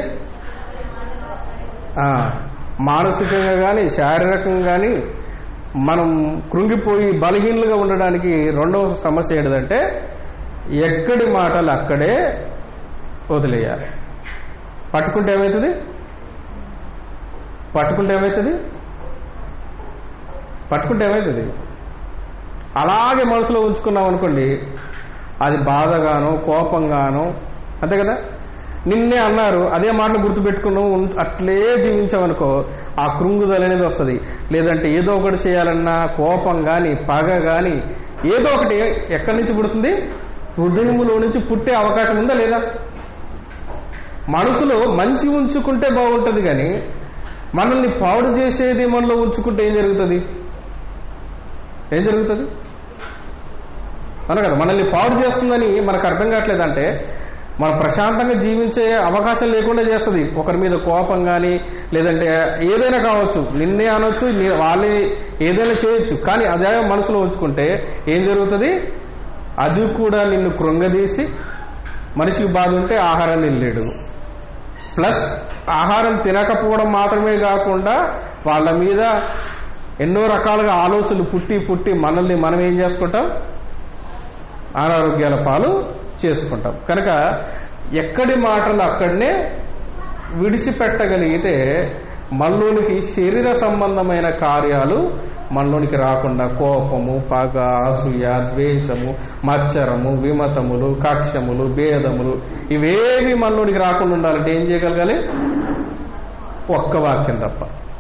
ఆ, మానసికంగా కానీ శారీరకంగా కానీ మనం కృంగిపోయి బలహీనలుగా ఉండడానికి రెండవ సమస్య ఏంటిదంటే ఎక్కడి మాటలు అక్కడే వదిలేయాలి పట్టుకుంటే ఏమవుతుంది పట్టుకుంటే ఏమవుతుంది పట్టుకుంటే ఏమవుతుంది అలాగే మనసులో ఉంచుకున్నాం అనుకోండి అది బాధగాను కోపంగాను అంతే కదా నిన్నే అన్నారు అదే మాటలు గుర్తుపెట్టుకున్నావు ఉన్- అట్లే జీవించామనుకో ఆ కృంగుదల అనేది వస్తుంది లేదంటే ఏదో ఒకటి చేయాలన్నా కోపం కానీ పగ కానీ ఏదో ఒకటి ఎక్కడి నుంచి పుడుతుంది హృదయములో నుంచి పుట్టే అవకాశం ఉందా లేదా మనసులో మంచి ఉంచుకుంటే బాగుంటుంది కానీ మనల్ని పాడు చేసేది మనలో ఉంచుకుంటే ఏం జరుగుతుంది ఏం జరుగుతుంది అవును కదా మనల్ని పాడు చేస్తుందని మనకు అర్థం కావట్లేదంటే మనం ప్రశాంతంగా జీవించే అవకాశం లేకుండా చేస్తుంది ఒకరి మీద కోపం కానీ లేదంటే ఏదైనా కావచ్చు నిన్నే అనొచ్చు నీ- వాళ్ళే ఏదైనా చేయొచ్చు కానీ అదే మనసులో ఉంచుకుంటే ఏం జరుగుతుంది అది కూడా నిన్ను కృంగదీసి మనిషికి బాధ ఉంటే ఆహారాన్ని వెళ్ళాడు ప్లస్ ఆహారం తినకపోవడం మాత్రమే కాకుండా వాళ్ళ మీద ఎన్నో రకాలుగా ఆలోచనలు పుట్టి పుట్టి మనల్ని మనం ఏం చేసుకుంటాం అనారోగ్యాల పాలు చేసుకుంటాం కనుక ఎక్కడి మాటలు అక్కడనే విడిచిపెట్టగలిగితే మనలోనికి శరీర సంబంధమైన కార్యాలు మనలోనికి రాకుండా కోపము పగ అసూయ ద్వేషము మత్సరము విమతములు కక్షములు భేదములు ఇవేవి మనలోనికి రాకుండా ఉండాలంటే ఏం చేయగలగాలి ఒక్క వాక్యం తప్ప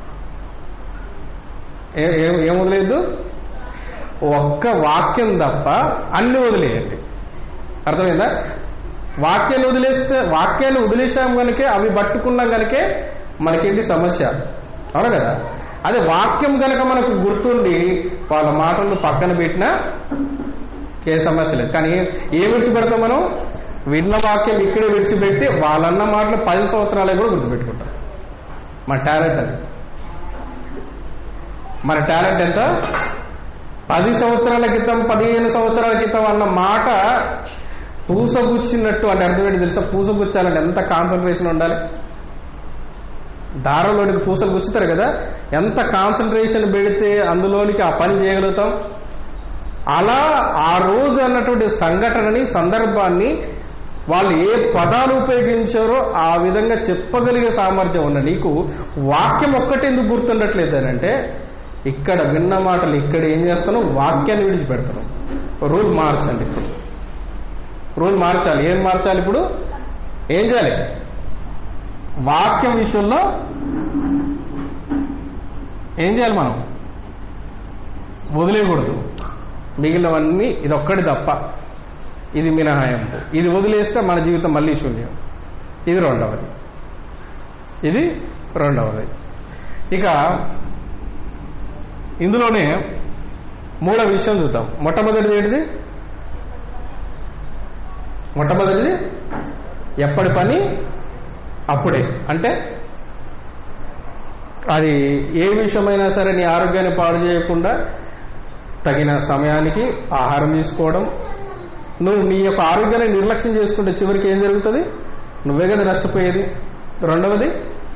ఏ- ఏ- ఏం వదిలేదు ఒక్క వాక్యం తప్ప అన్ని వదిలేయండి అర్థమైందా వాక్యాన్ని వదిలేస్తే వాక్యాన్ని వదిలేసాం కనుకే అవి పట్టుకున్నాం కనుకే మనకేంటి సమస్య అవును కదా అదే వాక్యం కనుక మనకు గుర్తుండి వాళ్ళ మాటలను పక్కన పెట్టినా ఏ సమస్య లేదు కానీ ఏ విడిచిపెడతాం మనం విన్న వాక్యం ఇక్కడే విడిచిపెట్టి వాళ్ళన్న మాటలు పది సంవత్సరాలే కూడా గుర్తుపెట్టుకుంటాం మన టాలెంట్ అది మన టాలెంట్ ఎంత పది సంవత్సరాల క్రితం పదిహేను సంవత్సరాల క్రితం అన్న మాట పూసగుచ్చినట్టు అంటే అర్థం ఏంటి తెలుసా పూసగుచ్చాలంటే ఎంత కాన్సన్ట్రేషన్ ఉండాలి దారంలోనికి పూసలు గుచ్చుతారు కదా ఎంత కాన్సన్ట్రేషన్ పెడితే అందులోనికి ఆ పని చేయగలుగుతాం అలా ఆ రోజు అన్నటువంటి సంఘటనని సందర్భాన్ని వాళ్ళు ఏ పదాలు ఉపయోగించారో ఆ విధంగా చెప్పగలిగే సామర్థ్యం ఉన్న నీకు వాక్యం ఒక్కటి ఎందుకు గుర్తుండట్లేదు అని అంటే ఇక్కడ విన్న మాటలు ఇక్కడ ఏం చేస్తాను వాక్యాన్ని విడిచిపెడతాను రూల్ మార్చండి ఇప్పుడు రూల్ మార్చాలి ఏం మార్చాలి ఇప్పుడు ఏం చేయాలి వాక్యం విషయంలో ఏం చేయాలి మనం వదిలేయకూడదు మిగిలినవన్నీ ఇది ఒక్కటి తప్ప ఇది మినహాయింపు ఇది వదిలేస్తే మన జీవితం మళ్ళీ శూన్యం ఇది రెండవది ఇది రెండవది ఇక ఇందులోనే మూడో విషయం చూద్దాం మొట్టమొదటిది ఏంటిది మొట్టమొదటిది ఎప్పటి పని అప్పుడే అంటే అది ఏ విషయమైనా సరే నీ ఆరోగ్యాన్ని పాడు చేయకుండా తగిన సమయానికి ఆహారం తీసుకోవడం నువ్వు నీ యొక్క ఆరోగ్యాన్ని నిర్లక్ష్యం చేసుకుంటే చివరికి ఏం జరుగుతుంది నువ్వే కదా నష్టపోయేది రెండవది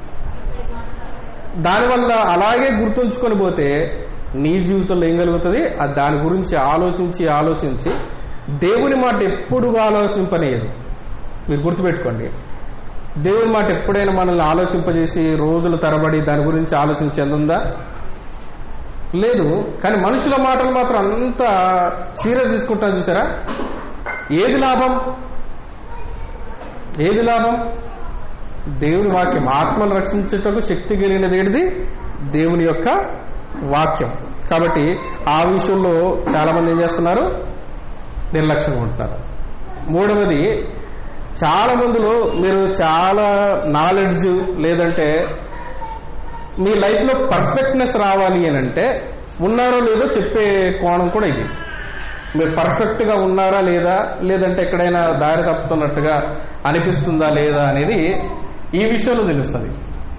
దానివల్ల అలాగే గుర్తుంచుకొని పోతే నీ జీవితంలో ఏం కలుగుతుంది ఆ దాని గురించి ఆలోచించి ఆలోచించి దేవుని మాట ఎప్పుడు ఆలోచింపనేది మీరు గుర్తుపెట్టుకోండి దేవుని మాట ఎప్పుడైనా మనల్ని ఆలోచింపజేసి రోజుల తరబడి దాని గురించి ఆలోచించేందుందా లేదు కానీ మనుషుల మాటలు మాత్రం అంత సీరియస్ తీసుకుంటారు చూసారా ఏది లాభం ఏది లాభం దేవుని వాక్యం ఆత్మను రక్షించుటకు శక్తి కలిగినది ఏంటిది దేవుని యొక్క వాక్యం కాబట్టి ఆ విషయంలో చాలా మంది ఏం చేస్తున్నారు నిర్లక్ష్యంగా ఉంటున్నారు మూడవది చాలా మందిలో మీరు చాలా నాలెడ్జ్ లేదంటే మీ లైఫ్లో పర్ఫెక్ట్నెస్ రావాలి అని అంటే ఉన్నారో లేదో చెప్పే కోణం కూడా ఇది మీరు పర్ఫెక్ట్గా ఉన్నారా లేదా లేదంటే ఎక్కడైనా దారి తప్పుతున్నట్టుగా అనిపిస్తుందా లేదా అనేది ఈ విషయంలో తెలుస్తుంది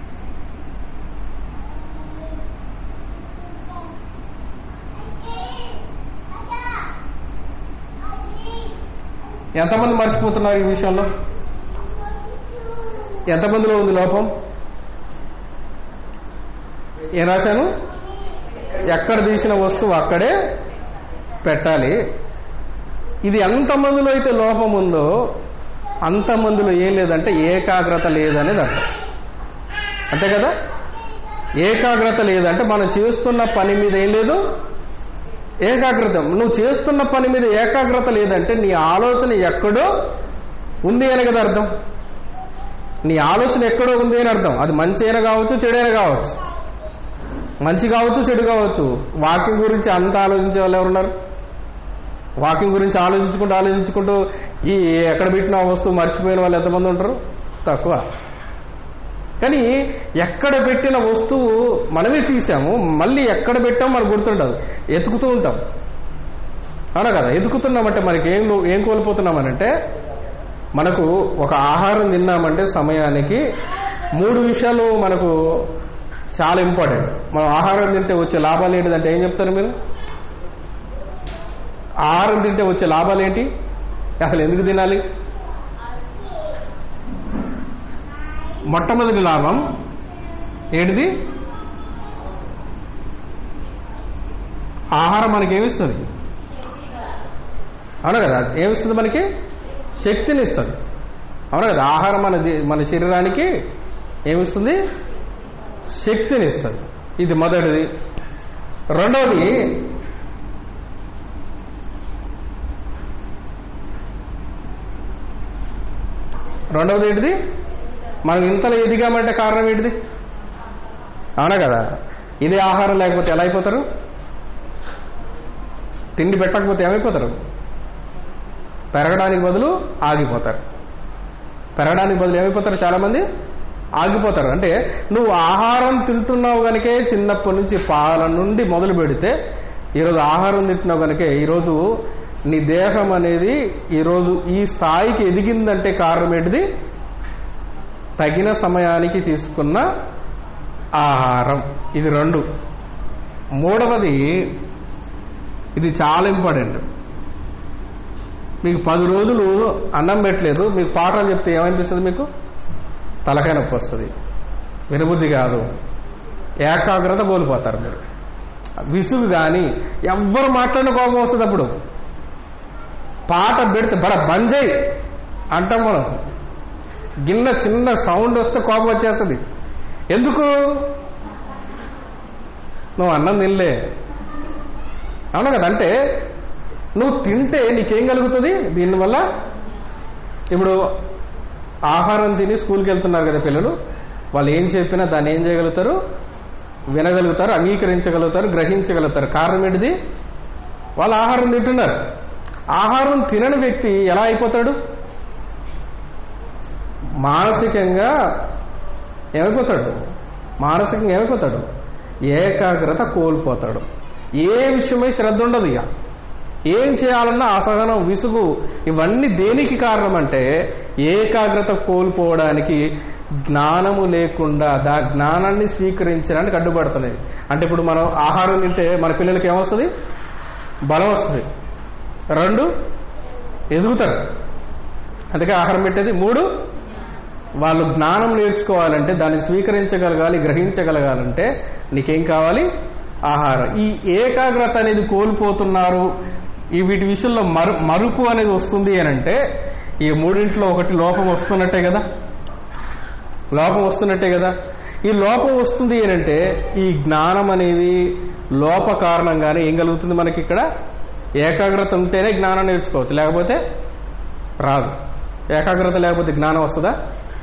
ఎంతమంది మర్చిపోతున్నారు ఈ విషయంలో ఎంతమందిలో ఉంది లోపం ఏం రాశాను ఎక్కడ తీసిన వస్తువు అక్కడే పెట్టాలి ఇది ఎంతమందిలో అయితే లోపం ఉందో అంతమందిలో ఏం లేదంటే ఏకాగ్రత లేదనేది అర్థం అంతే కదా ఏకాగ్రత లేదంటే మనం చేస్తున్న పని మీద ఏం లేదు ఏకాగ్రత నువ్వు చేస్తున్న పని మీద ఏకాగ్రత లేదంటే నీ ఆలోచన ఎక్కడో ఉంది అని కదా అర్థం నీ ఆలోచన ఎక్కడో ఉంది అని అర్థం అది మంచి అయినా కావచ్చు చెడైనా కావచ్చు మంచి కావచ్చు చెడు కావచ్చు వాకింగ్ గురించి అంత ఆలోచించే వాళ్ళు ఎవరున్నారు వాకింగ్ గురించి ఆలోచించుకుంటూ ఆలోచించుకుంటూ ఈ ఎక్కడ పెట్టిన ఆ వస్తువు మర్చిపోయిన వాళ్ళు ఎంతమంది ఉంటారు తక్కువ కానీ ఎక్కడ పెట్టిన వస్తువు మనమే తీసాము మళ్ళీ ఎక్కడ పెట్టాం మనకు గుర్తుండదు ఎతుకుతూ ఉంటాం అవునా కదా ఎతుకుతున్నామంటే మనకి ఏం లో- ఏం కోల్పోతున్నామనంటే మనకు ఒక ఆహారం తిన్నామంటే సమయానికి మూడు విషయాలు మనకు చాలా ఇంపార్టెంట్ మనం ఆహారం తింటే వచ్చే లాభాలు ఏంటిదంటే ఏం చెప్తారు మీరు ఆహారం తింటే వచ్చే లాభాలు ఏంటి అసలు ఎందుకు తినాలి మొట్టమొదటి లాభం ఏంటిది ఆహారం మనకి ఏమిస్తుంది అవునా కదా ఏమిస్తుంది మనకి శక్తిని ఇస్తుంది అవునా కదా ఆహారం మన ది- మన శరీరానికి ఏమిస్తుంది శక్తిని ఇస్తుంది ఇది మొదటిది రెండవది రెండవది ఏంటిది మనం ఇంతలో ఎదిగామంటే కారణం ఏంటిది అవునా కదా ఇదే ఆహారం లేకపోతే ఎలా అయిపోతారు తిండి పెట్టకపోతే ఏమైపోతారు పెరగడానికి బదులు ఆగిపోతారు పెరగడానికి బదులు ఏమైపోతారు చాలా మంది ఆగిపోతారు అంటే నువ్వు ఆహారం తింటున్నావు కనుకే చిన్నప్పటి నుంచి పాల నుండి మొదలు పెడితే ఈరోజు ఆహారం తింటున్నావు కనుకే ఈరోజు నీ దేహం అనేది ఈరోజు ఈ స్థాయికి ఎదిగిందంటే కారణం ఏంటిది తగిన సమయానికి తీసుకున్న ఆహారం ఇది రెండు మూడవది ఇది చాలా ఇంపార్టెంట్ మీకు పది రోజులు అన్నం పెట్టలేదు మీకు పాఠాలు చెప్తే ఏమనిపిస్తుంది మీకు తలకాయ నొప్పి వస్తుంది వినబుద్ధి కాదు ఏకాగ్రత కోల్పోతారు మీరు విసుగు కానీ ఎవ్వరు మాట్లాడిన కోపం వస్తుంది అప్పుడు పాట పెడితే బడ బంజయ్ అంటాం మనం గిన్నె చిన్న సౌండ్ వస్తే కోపం వచ్చేస్తుంది ఎందుకు నువ్వు అన్నం తినలే అవును కదా అంటే నువ్వు తింటే నీకేం కలుగుతుంది దీనివల్ల ఇప్పుడు ఆహారం తిని స్కూల్కి వెళ్తున్నారు కదా పిల్లలు వాళ్ళు ఏం చెప్పినా దాన్ని ఏం చేయగలుగుతారు వినగలుగుతారు అంగీకరించగలుగుతారు గ్రహించగలుగుతారు కారణం ఏంటిది వాళ్ళు ఆహారం తింటున్నారు ఆహారం తినని వ్యక్తి ఎలా అయిపోతాడు మానసికంగా ఏమైపోతాడు మానసికంగా ఏమైపోతాడు ఏకాగ్రత కోల్పోతాడు ఏ విషయమై శ్రద్ధ ఉండదు ఇక ఏం చేయాలన్నా అసహనం విసుగు ఇవన్నీ దేనికి కారణం అంటే ఏకాగ్రత కోల్పోవడానికి జ్ఞానము లేకుండా దా జ్ఞానాన్ని స్వీకరించడానికి అడ్డుపడుతున్నాయి అంటే ఇప్పుడు మనం ఆహారం తింటే మన పిల్లలకి ఏమొస్తుంది బలం వస్తుంది రెండు ఎదుగుతారు అందుకే ఆహారం పెట్టేది మూడు వాళ్ళు జ్ఞానం నేర్చుకోవాలంటే దాన్ని స్వీకరించగలగాలి గ్రహించగలగాలంటే నీకేం కావాలి ఆహారం ఈ ఏకాగ్రత అనేది కోల్పోతున్నారు ఈ వీటి విషయంలో మరు మరుపు అనేది వస్తుంది అని అంటే ఈ మూడింట్లో ఒకటి లోపం వస్తున్నట్టే కదా లోపం వస్తున్నట్టే కదా ఈ లోపం వస్తుంది అని అంటే ఈ జ్ఞానం అనేది లోప కారణంగానే ఏం కలుగుతుంది మనకి ఇక్కడ ఏకాగ్రత ఉంటేనే జ్ఞానం నేర్చుకోవచ్చు లేకపోతే రాదు ఏకాగ్రత లేకపోతే జ్ఞానం వస్తుందా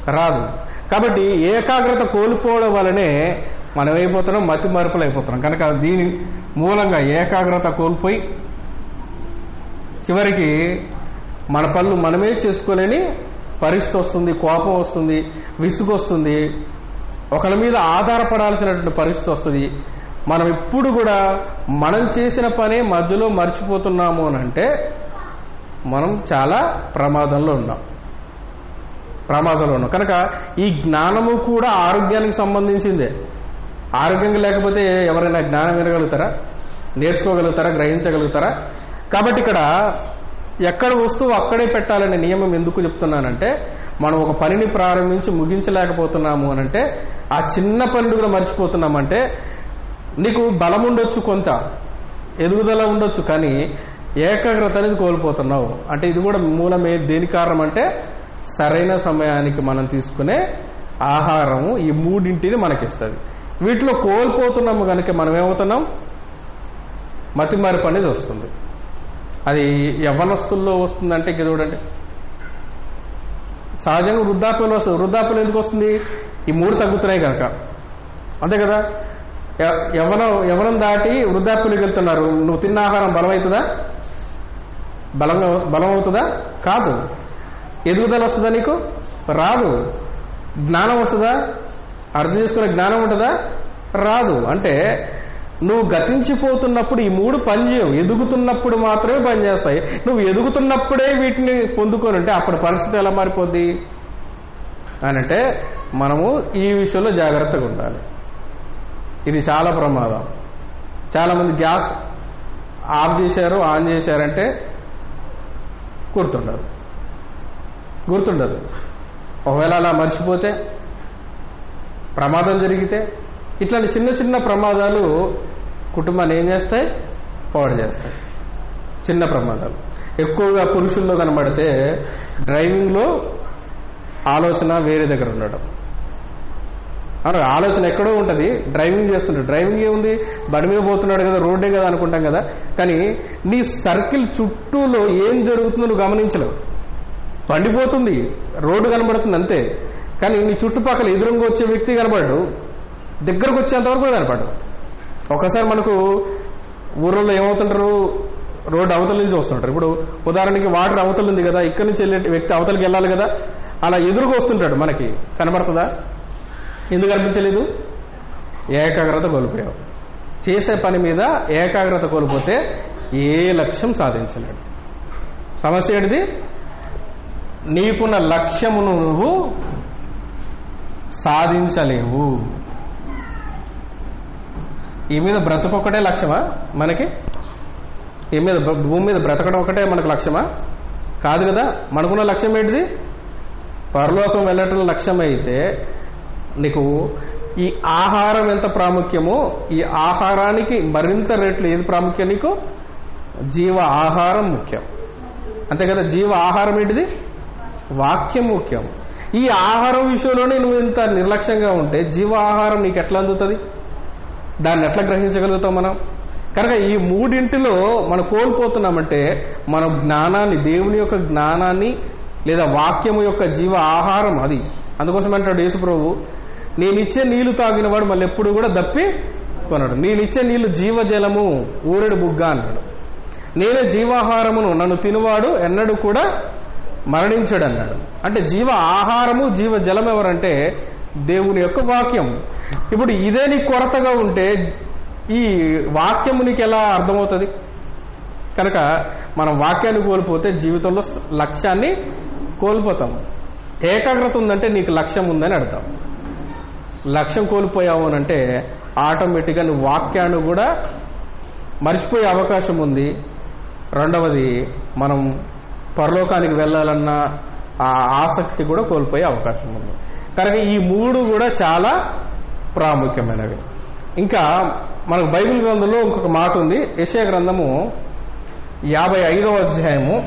రాదు కాబట్టి ఏకాగ్రత కోల్పోవడం వలనే మనం అయిపోతున్నాం మతి మరుపులు అయిపోతున్నాం కనుక దీని మూలంగా ఏకాగ్రత కోల్పోయి చివరికి మన పనులు మనమే చేసుకోలేని పరిస్థితి వస్తుంది కోపం వస్తుంది విసుగు వస్తుంది ఒకరి మీద ఆధారపడాల్సినటువంటి పరిస్థితి వస్తుంది మనం ఇప్పుడు కూడా మనం చేసిన పనే మధ్యలో మర్చిపోతున్నాము అని అంటే మనం చాలా ప్రమాదంలో ఉన్నాం ప్రమాదంలో ఉన్నాం కనుక ఈ జ్ఞానము కూడా ఆరోగ్యానికి సంబంధించిందే ఆరోగ్యంగా లేకపోతే ఎవరైనా జ్ఞానం వినగలుగుతారా నేర్చుకోగలుగుతారా గ్రహించగలుగుతారా కాబట్టి ఇక్కడ ఎక్కడ వస్తువు అక్కడే పెట్టాలనే నియమం ఎందుకు చెప్తున్నానంటే మనం ఒక పనిని ప్రారంభించి ముగించలేకపోతున్నాము అనంటే ఆ చిన్న పనిని కూడా మర్చిపోతున్నామంటే నీకు బలం ఉండొచ్చు కొంత ఎదుగుదల ఉండొచ్చు కానీ ఏకాగ్రత అనేది కోల్పోతున్నావు అంటే ఇది కూడా మూలమే దేని కారణం అంటే సరైన సమయానికి మనం తీసుకునే ఆహారము ఈ మూడింటిని మనకిస్తుంది వీటిలో కోల్పోతున్నాము కనుక మనం ఏమవుతున్నాం మతి మార్పు అనేది వస్తుంది అది యవ్వనస్తుల్లో వస్తుందంటే ఇంక చూడండి సహజంగా వృద్ధాప్యంలో వస్తుంది వృద్ధాప్యంలో ఎందుకు వస్తుంది ఈ మూడు తగ్గుతున్నాయి కనుక అంతే కదా ఎ- యవ్వనం యవ్వనం దాటి వృద్ధాప్యంలోకి వెళ్తున్నారు నువ్వు తిన్న ఆహారం బలం అవుతుందా బలం బలం అవుతుందా కాదు ఎదుగుదల వస్తుందా నీకు రాదు జ్ఞానం వస్తుందా అర్థం చేసుకునే జ్ఞానం ఉంటుందా రాదు అంటే నువ్వు గతించిపోతున్నప్పుడు ఈ మూడు పనిచేయవు ఎదుగుతున్నప్పుడు మాత్రమే పనిచేస్తాయి నువ్వు ఎదుగుతున్నప్పుడే వీటిని పొందుకొని ఉంటే అప్పుడు పరిస్థితి ఎలా మారిపోద్ది అని అంటే మనము ఈ విషయంలో జాగ్రత్తగా ఉండాలి ఇది చాలా ప్రమాదం చాలా మంది గ్యాస్ ఆఫ్ చేశారు ఆన్ చేశారంటే గుర్తుండదు గుర్తుండదు ఒకవేళ అలా మర్చిపోతే ప్రమాదం జరిగితే ఇట్లాంటి చిన్న చిన్న ప్రమాదాలు కుటుంబాన్ని ఏం చేస్తాయి పాడు చేస్తాయి చిన్న ప్రమాదాలు ఎక్కువగా పురుషుల్లో కనబడితే డ్రైవింగ్లో ఆలోచన వేరే దగ్గర ఉండడం అవును ఆలోచన ఎక్కడో ఉంటుంది డ్రైవింగ్ చేస్తుంటాడు డ్రైవింగ్ ఏముంది బండి మీద పోతున్నాడు కదా రోడ్డే కదా అనుకుంటాం కదా కానీ నీ సర్కిల్ చుట్టూలో ఏం జరుగుతుందో నువ్వు గమనించలేవు బండి పోతుంది రోడ్డు కనబడుతుంది అంతే కానీ నీ చుట్టుపక్కల ఎదురుగా వచ్చే వ్యక్తి కనబడు దగ్గరకు వచ్చేంత వరకు కూడా కనపడు ఒకసారి మనకు ఊర్లలో ఏమవుతుంటారు రోడ్డు అవతల నుంచి వస్తుంటారు ఇప్పుడు ఉదాహరణకి వాటర్ అవతల ఉంది కదా ఇక్కడి నుంచి వెళ్ళే వ్యక్తి అవతలకి వెళ్ళాలి కదా అలా ఎదురుగా వస్తుంటాడు మనకి కనబడుతుందా ఎందుకు అనిపించలేదు ఏకాగ్రత కోల్పోయావు చేసే పని మీద ఏకాగ్రత కోల్పోతే ఏ లక్ష్యం సాధించలేడు సమస్య ఏంటిది నీకున్న లక్ష్యమును నువ్వు సాధించలేవు ఈ మీద బ్రతకొక్కటే లక్ష్యమా మనకి ఈ మీద భ- భూమి మీద బ్రతకడం ఒకటే మనకు లక్ష్యమా కాదు కదా మనకున్న లక్ష్యం ఏంటిది పరలోకం వెళ్ళటం లక్ష్యం అయితే నీకు ఈ ఆహారం ఎంత ప్రాముఖ్యమో ఈ ఆహారానికి మరింత రేట్లు ఏది ప్రాముఖ్యం నీకు జీవ ఆహారం ముఖ్యం అంతే కదా జీవ ఆహారం ఏంటిది వాక్యం ముఖ్యం ఈ ఆహారం విషయంలోనే నువ్వు ఇంత నిర్లక్ష్యంగా ఉంటే జీవ ఆహారం నీకు ఎట్లా అందుతుంది దాన్ని ఎట్లా గ్రహించగలుగుతాం మనం కనుక ఈ మూడింటిలో మనం కోల్పోతున్నామంటే మన జ్ఞానాన్ని దేవుని యొక్క జ్ఞానాన్ని లేదా వాక్యము యొక్క జీవ ఆహారం అది అందుకోసం అంటాడు యేసుప్రభు నేనిచ్చే నీళ్లు తాగిన వాడు మళ్ళీ ఎప్పుడు కూడా దప్పి కొనడు నేనిచ్చే నీళ్లు జీవజలము ఊరెడు బుగ్గ అన్నాడు నేనే జీవాహారమును నన్ను తినువాడు ఎన్నడూ కూడా మరణించడు అన్నాడు అంటే జీవ ఆహారము జీవ జలం ఎవరంటే దేవుని యొక్క వాక్యం ఇప్పుడు ఇదే నీకు కొరతగా ఉంటే ఈ వాక్యము నీకు ఎలా అర్థమవుతుంది కనుక మనం వాక్యాన్ని కోల్పోతే జీవితంలో స- లక్ష్యాన్ని కోల్పోతాం ఏకాగ్రత ఉందంటే నీకు లక్ష్యం ఉందని అర్థం లక్ష్యం కోల్పోయావు అని అంటే ఆటోమేటిక్గా నువ్వు వాక్యాన్ని కూడా మర్చిపోయే అవకాశం ఉంది రెండవది మనం పరలోకానికి వెళ్ళాలన్న ఆ ఆసక్తి కూడా కోల్పోయే అవకాశం ఉంది కనుక ఈ మూడు కూడా చాలా ప్రాముఖ్యమైనవి ఇంకా మనకు బైబిల్ గ్రంథంలో ఇంకొక మాట ఉంది యెషయా గ్రంథము యాభై ఐదవ అధ్యాయము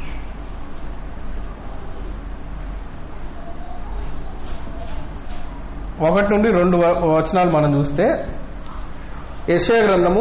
ఒకటి నుండి రెండు వ- వచనాలు మనం చూస్తే యెషయా గ్రంథము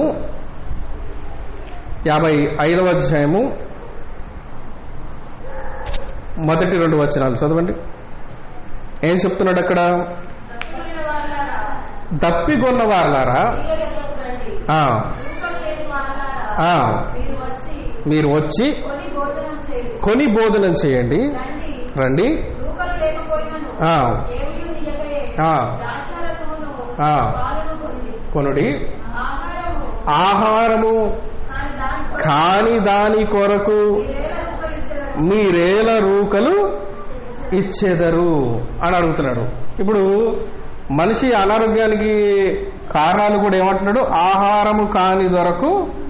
యాభై ఐదవ అధ్యాయము మొదటి రెండు వచనాలు చదవండి ఏం చెప్తున్నాడు అక్కడ తప్పిపోయిన వారులారా, దప్పిగొన్న వారలారా స్త్రీల యొద్దకు రండి. ఆ, రూపం లేని వారులారా, ఆ. మీరు వచ్చి మీరు వచ్చి కొని భోజనం చేయుడి. కొని భోజనం చేయండి రండి రండి రూకలు లేకపోయినను ఆ. ఏమియు నీయకయే ఆ. ద్రాక్షారసమును ఆ. పాలును కొనుడి. కొనుడి ఆహారము ఆహారము కాని దాని కొరకు కాని దాని కొరకు మీరేలా ఉపయోగించగలరు? మీరేల రూకలు ఇచ్చెదరు అని అడుగుతున్నాడు ఇప్పుడు మనిషి అనారోగ్యానికి కారణాలు కూడా ఏమంటున్నాడు ఆహారము కాని దొరకు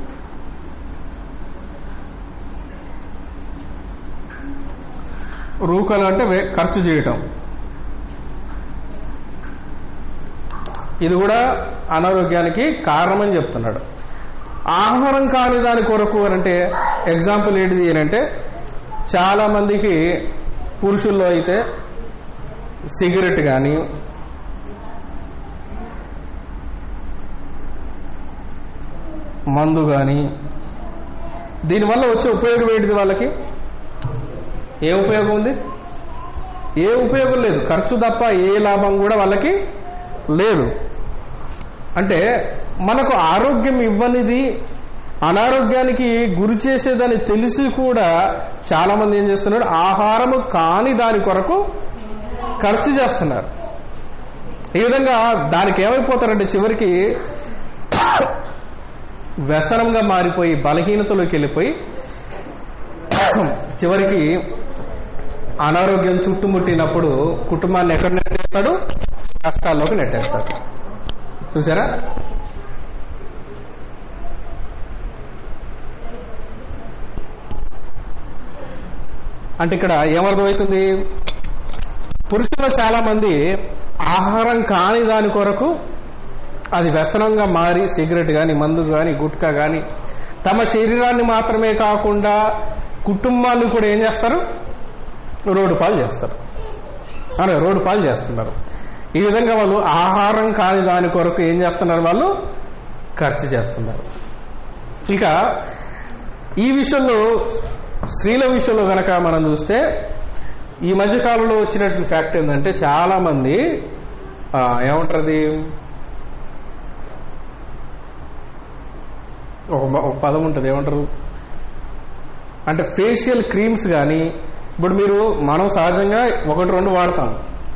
రూకలు అంటే వే- ఖర్చు చేయటం ఇది కూడా అనారోగ్యానికి కారణమని చెప్తున్నాడు ఆహారం కాని దాని కొరకు అని అంటే ఎగ్జాంపుల్ ఏంటిది అని అంటే చాలా మందికి పురుషుల్లో అయితే సిగరెట్ కానీ మందు కానీ దీనివల్ల వచ్చే ఉపయోగం ఏంటిది వాళ్ళకి ఏ ఉపయోగం ఉంది ఏ ఉపయోగం లేదు ఖర్చు తప్ప ఏ లాభం కూడా వాళ్ళకి లేదు అంటే మనకు ఆరోగ్యం ఇవ్వనిది అనారోగ్యానికి గురి చేసేదని తెలిసి కూడా చాలా మంది ఏం చేస్తున్నారు ఆహారము కాని దాని కొరకు ఖర్చు చేస్తున్నారు ఈ విధంగా దానికి ఏమైపోతారంటే చివరికి వ్యసనంగా మారిపోయి బలహీనతలోకి వెళ్ళిపోయి చివరికి అనారోగ్యం చుట్టుముట్టినప్పుడు కుటుంబాన్ని ఎక్కడ నెట్టేస్తాడు కష్టాల్లోకి నెట్టేస్తాడు చూసారా అంటే ఇక్కడ ఏమర్థమవుతుంది పురుషులు చాలా మంది ఆహారం కాని దాని కొరకు అది వ్యసనంగా మారి సిగరెట్ కానీ మందు కానీ గుట్కా కానీ తమ శరీరాన్ని మాత్రమే కాకుండా కుటుంబాన్ని కూడా ఏం చేస్తారు రోడ్డు పాలు చేస్తారు అనే రోడ్డు పాలు చేస్తున్నారు ఈ విధంగా వాళ్ళు ఆహారం కాని దాని కొరకు ఏం చేస్తున్నారు వాళ్ళు ఖర్చు చేస్తున్నారు ఇక ఈ విషయంలో స్త్రీల విషయంలో గనక మనం చూస్తే ఈ మధ్య కాలంలో వచ్చినటువంటి ఫ్యాక్ట్ ఏంటంటే చాలా మంది ఆ, ఏమంటారు ఒక మ- ఒక పదం ఉంటుంది ఏమంటారు అంటే ఫేషియల్ క్రీమ్స్ కానీ ఇప్పుడు మీరు మనం సహజంగా ఒకటి రెండు వాడతాం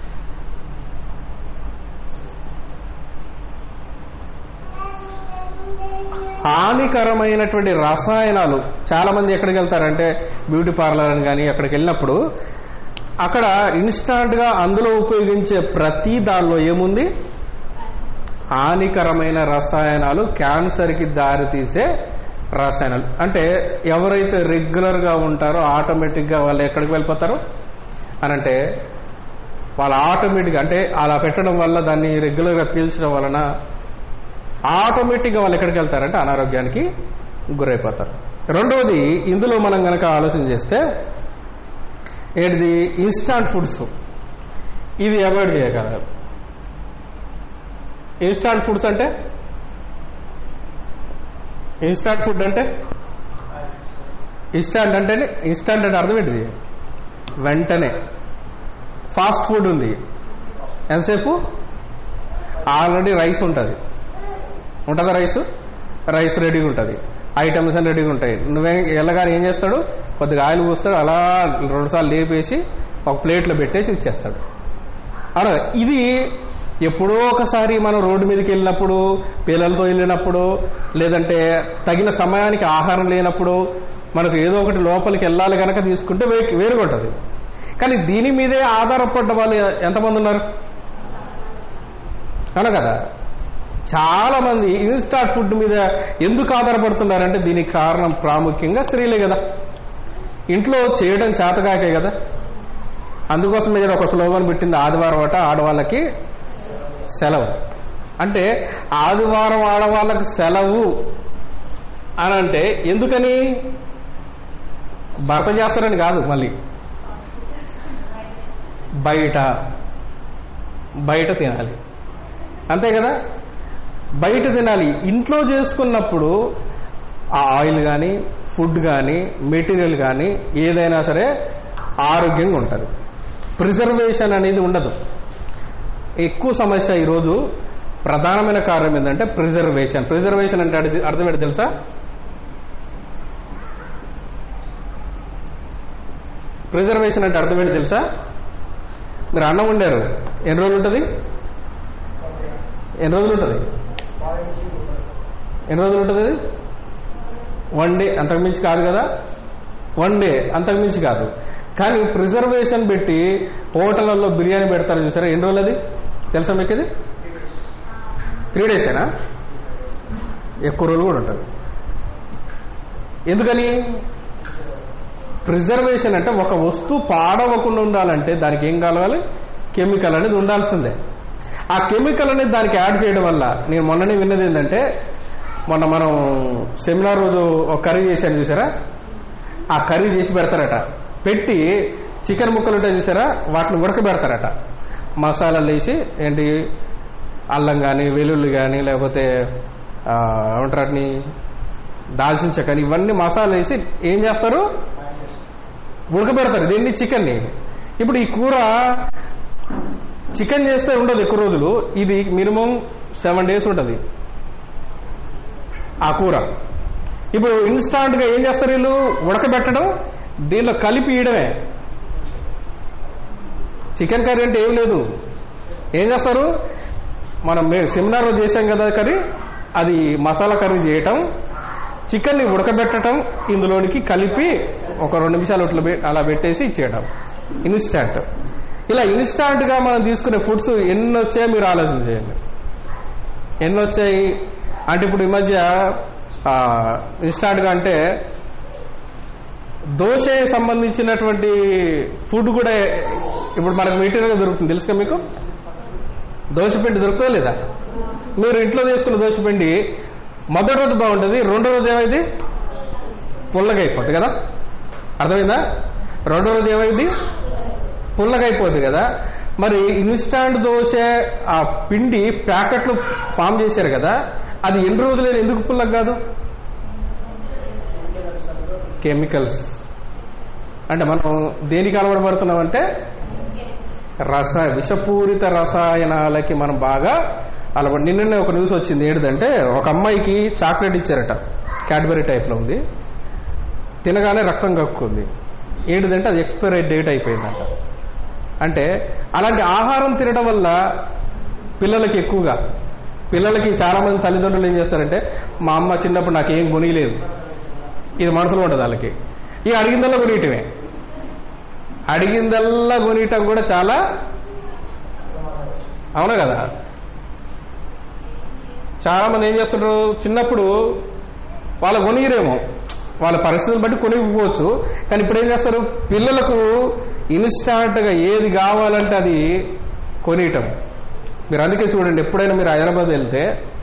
హానికరమైనటువంటి రసాయనాలు చాలా మంది ఎక్కడికి వెళ్తారంటే బ్యూటీ పార్లర్ అని కానీ అక్కడికి వెళ్ళినప్పుడు అక్కడ ఇన్స్టాంట్ గా అందులో ఉపయోగించే ప్రతి దానిలో ఏముంది హానికరమైన రసాయనాలు క్యాన్సర్ కి దారితీసే రసాయనాలు అంటే ఎవరైతే రెగ్యులర్ గా ఉంటారో ఆటోమేటిక్ గా వాళ్ళు ఎక్కడికి వెళ్ళిపోతారు అని అంటే వాళ్ళు ఆటోమేటిక్ అంటే అలా పెట్టడం వల్ల దాన్ని రెగ్యులర్ గా పీల్చడం వలన ఆటోమేటిక్ గా వాళ్ళు ఎక్కడికి వెళ్తారంటే అనారోగ్యానికి గురైపోతారు రెండవది ఇందులో మనం గనక ఆలోచన చేస్తే ఏంటిది ఇన్స్టాంట్ ఫుడ్స్ ఇది అవాయిడ్ చేయగలరు ఇన్స్టాంట్ ఫుడ్స్ అంటే ఇన్స్టాంట్ ఫుడ్ అంటే ఇన్స్టాంట్ అంటే ఇన్స్టాంట్ అంటే అర్థం ఏంటిది వెంటనే ఫాస్ట్ ఫుడ్ ఉంది ఎంతసేపు ఆల్రెడీ రైస్ ఉంటుంది ఉంటుందా రైస్ రైస్ రెడీగా ఉంటుంది ఐటమ్స్ అని రెడీగా ఉంటాయి నువ్వే వెళ్ళగానే ఏం చేస్తాడు కొద్దిగా ఆయిల్ పోస్తాడు అలా రెండుసార్లు లేపేసి ఒక ప్లేట్లో పెట్టేసి ఇచ్చేస్తాడు అలా ఇది ఎప్పుడో ఒకసారి మనం రోడ్డు మీదకి వెళ్ళినప్పుడు పిల్లలతో వెళ్ళినప్పుడు లేదంటే తగిన సమయానికి ఆహారం లేనప్పుడు మనకు ఏదో ఒకటి లోపలికి వెళ్ళాలి కనుక తీసుకుంటే వే- వేరుగా ఉంటుంది కానీ దీని మీదే ఆధారపడ్డ వాళ్ళు ఎంతమంది ఉన్నారు అవును కదా చాలా మంది ఇన్స్టాంట్ ఫుడ్ మీద ఎందుకు ఆధారపడుతున్నారంటే దీనికి కారణం ప్రాముఖ్యంగా స్త్రీలే కదా ఇంట్లో చేయడం చేతకాకే కదా అందుకోసం మీద ఒక స్లోగన్ పెట్టింది ఆదివారం అట ఆడవాళ్ళకి సెలవు అంటే ఆదివారం ఆడవాళ్ళకి సెలవు అని అంటే ఎందుకని భర్త చేస్తారని కాదు మళ్ళీ బయట బయట తినాలి అంతే కదా బయట తినాలి ఇంట్లో చేసుకున్నప్పుడు ఆ ఆయిల్ కానీ ఫుడ్ కానీ మెటీరియల్ కానీ ఏదైనా సరే ఆరోగ్యంగా ఉంటుంది ప్రిజర్వేషన్ అనేది ఉండదు ఎక్కువ సమస్య ఈరోజు ప్రధానమైన కారణం ఏంటంటే ప్రిజర్వేషన్ ప్రిజర్వేషన్ అంటే అర్థం- అర్థం ఏంటి తెలుసా ప్రిజర్వేషన్ అంటే అర్థం ఏంటి తెలుసా మీరు అన్నం వండారు ఎన్ని రోజులు ఉంటుంది ఎన్ని రోజులు ఉంటుంది ఎన్ని రోజులు ఉంటుంది అది వన్ డే అంతకు మించి కాదు కదా వన్ డే అంతకు మించి కాదు కానీ ప్రిజర్వేషన్ పెట్టి హోటళ్ళల్లో బిర్యానీ పెడతారు చూసారా ఎన్ని రోజులు అది తెలుసా మీకు ఇది త్రీ డేసేనా ఎక్కువ రోజులు కూడా ఉంటుంది ఎందుకని ప్రిజర్వేషన్ అంటే ఒక వస్తువు పాడవకుండా ఉండాలంటే దానికి ఏం కావాలి కెమికల్ అనేది ఉండాల్సిందే ఆ కెమికల్ అనేది దానికి యాడ్ చేయడం వల్ల నేను మొన్ననే విన్నది ఏంటంటే మొన్న మనం సెమినార్ రోజు ఒక కర్రీ చేశాను చూసారా ఆ కర్రీ చేసి పెడతారట పెట్టి చికెన్ ముక్కలు ఉంటాయి చూసారా వాటిని ఉడకబెడతారట మసాలాలు వేసి ఏంటి అల్లం కానీ వెల్లుల్లి కానీ లేకపోతే ఆ, ఏమంటారు వాటిని దాల్చిన చెక్క కానీ ఇవన్నీ మసాలా వేసి ఏం చేస్తారు ఉడకబెడతారు దీన్ని చికెన్ని ఇప్పుడు ఈ కూర చికెన్ చేస్తే ఉండదు ఎక్కువ రోజులు ఇది మినిమం సెవెన్ డేస్ ఉంటుంది ఆ కూర ఇప్పుడు ఇన్స్టాంట్ గా ఏం చేస్తారు వీళ్ళు ఉడకబెట్టడం దీనిలో కలిపి ఇయడమే చికెన్ కర్రీ అంటే ఏం లేదు ఏం చేస్తారు మనం మే- సెమినార్ రోజు చేసాం కదా కర్రీ అది మసాలా కర్రీ చేయటం చికెన్ని ఉడకబెట్టడం ఇందులోనికి కలిపి ఒక రెండు నిమిషాలు ఇట్లా పె- అలా పెట్టేసి ఇచ్చేయడం ఇన్స్టాంట్ ఇలా ఇన్స్టాంట్ గా మనం తీసుకునే ఫుడ్స్ ఎన్ని వచ్చాయో మీరు ఆలోచన చేయండి ఎన్ని వచ్చాయి అంటే ఇప్పుడు ఈ మధ్య ఇన్స్టాంట్ గా అంటే దోశ సంబంధించినటువంటి ఫుడ్ కూడా ఇప్పుడు మనకు మెటీరియల్ గా దొరుకుతుంది తెలుసుగా మీకు దోశ పిండి దొరుకుతుందా లేదా మీరు ఇంట్లో తీసుకున్న దోశ పిండి మొదటి రోజు బాగుంటుంది రెండో రోజు ఏమైంది పుల్లగా అయిపోతుంది కదా అర్థమైందా రెండో రోజు ఏమైంది పుల్లగా అయిపోతుంది కదా మరి ఇన్స్టాంట్ దోశ ఆ పిండి ప్యాకెట్లు ఫామ్ చేశారు కదా అది ఎన్ని రోజులు ఎందుకు పుల్లగా కాదు కెమికల్స్ అంటే మనం దేనికి అలవాటుపడుతున్నామంటే రస విషపూరిత రసాయనాలకి మనం బాగా అలవాటు నిన్ననే ఒక న్యూస్ వచ్చింది ఏంటంటే ఒక అమ్మాయికి చాక్లెట్ ఇచ్చారట క్యాడ్బరీ టైప్లో ఉంది తినగానే రక్తం కక్కుంది ఏంటిదంటే అది ఎక్స్పైరీ డేట్ అయిపోయిందంట అంటే అలాంటి ఆహారం తినడం వల్ల పిల్లలకి ఎక్కువగా పిల్లలకి చాలా మంది తల్లిదండ్రులు ఏం చేస్తారంటే మా అమ్మ చిన్నప్పుడు నాకు ఏం కొనియలేదు ఇది మనసులో ఉంటుంది వాళ్ళకి ఇక అడిగిందల్లా కొనియటమే అడిగిందల్లా కొనియటం కూడా చాలా అవునా కదా చాలా మంది ఏం చేస్తుంటారు చిన్నప్పుడు వాళ్ళ కొనియరేమో వాళ్ళ పరిస్థితులు బట్టి కొనిపోవచ్చు కానీ ఇప్పుడు ఏం చేస్తారు పిల్లలకు ఇన్స్టాంట్ గా ఏది కావాలంటే అది కొనియటం మీరు అందుకే చూడండి ఎప్పుడైనా మీరు హైదరాబాద్ వెళ్తే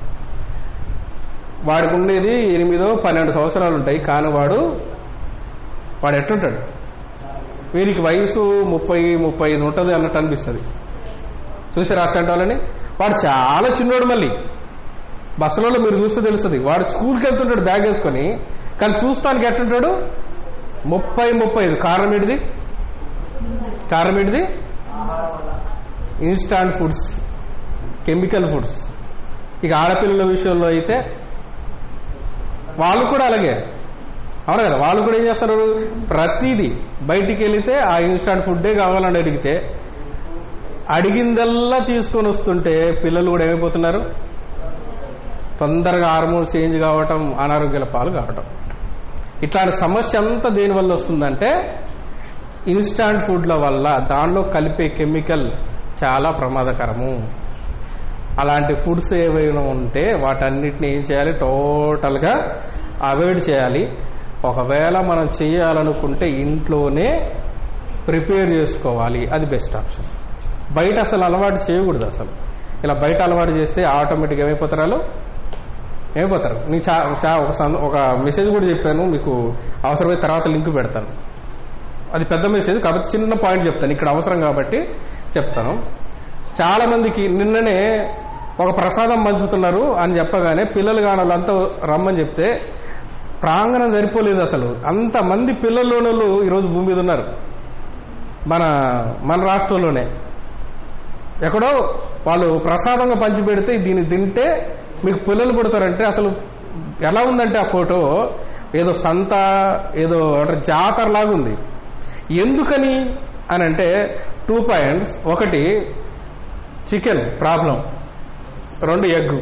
వాడికి ఉండేది ఎనిమిదో పన్నెండు సంవత్సరాలు ఉంటాయి కానీ వాడు వాడు ఎట్లుంటాడు వీరికి వయసు ముప్పై ముప్పై ఐదు ఉంటుంది అన్నట్టు అనిపిస్తుంది చూసారు అట్లాంటి వాళ్ళని వాడు చాలా చిన్నోడు మళ్ళీ బస్సులలో మీరు చూస్తే తెలుస్తుంది వాడు స్కూల్కి వెళ్తుంటాడు బ్యాగ్ వేసుకొని కానీ చూస్తానికి ఎట్లుంటాడు ముప్పై ముప్పై ఐదు కారణం ఏంటిది కారణం ఏంటిది ఆహారం వల్ల ఇన్స్టాంట్ ఫుడ్స్ కెమికల్ ఫుడ్స్ ఇక ఆడపిల్లల విషయంలో అయితే వాళ్ళు కూడా అలాగే అవును కదా వాళ్ళు కూడా ఏం చేస్తారు ప్రతిదీ బయటికి వెళితే ఆ ఇన్స్టాంట్ ఫుడ్డే కావాలని అడిగితే అడిగిందల్లా తీసుకొని వస్తుంటే పిల్లలు కూడా ఏమైపోతున్నారు తొందరగా హార్మోన్స్ చేంజ్ కావటం అనారోగ్యాల పాలు కావటం ఇట్లాంటి సమస్య అంతా దేనివల్ల వస్తుందంటే ఇన్స్టాంట్ ఫుడ్ల వల్ల దానిలో కలిపే కెమికల్ చాలా ప్రమాదకరము అలాంటి ఫుడ్స్ ఏవైనా ఉంటే వాటన్నిటిని ఏం చేయాలి టోటల్గా అవాయిడ్ చేయాలి ఒకవేళ మనం చేయాలనుకుంటే ఇంట్లోనే ప్రిపేర్ చేసుకోవాలి అది బెస్ట్ ఆప్షన్ బయట అసలు అలవాటు చేయకూడదు అసలు ఇలా బయట అలవాటు చేస్తే ఆటోమేటిక్గా ఏమైపోతారు వాళ్ళు ఏమైపోతారు నేను చా చా ఒక సం- ఒక మెసేజ్ కూడా చెప్పాను మీకు అవసరమైతే తర్వాత లింక్ పెడతాను అది పెద్ద మెసేజ్ కాబట్టి చిన్న పాయింట్ చెప్తాను ఇక్కడ అవసరం కాబట్టి చెప్తాను చాలా మందికి నిన్ననే ఒక ప్రసాదం పంచుతున్నారు అని చెప్పగానే పిల్లలు కాని వాళ్ళంతా రమ్మని చెప్తే ప్రాంగణం సరిపోలేదు అసలు అంతమంది పిల్లల్లోనూ ఈరోజు భూమి మీద ఉన్నారు మన మన రాష్ట్రంలోనే ఎక్కడో వాళ్ళు ప్రసాదంగా పంచి పెడితే దీన్ని తింటే మీకు పిల్లలు పుడతారంటే అసలు ఎలా ఉందంటే ఆ ఫోటో ఏదో సంత ఏదో అంటే జాతర లాగా ఉంది ఎందుకని అని అంటే టూ పాయింట్స్ ఒకటి చికెన్ ప్రాబ్లం రెండు ఎగ్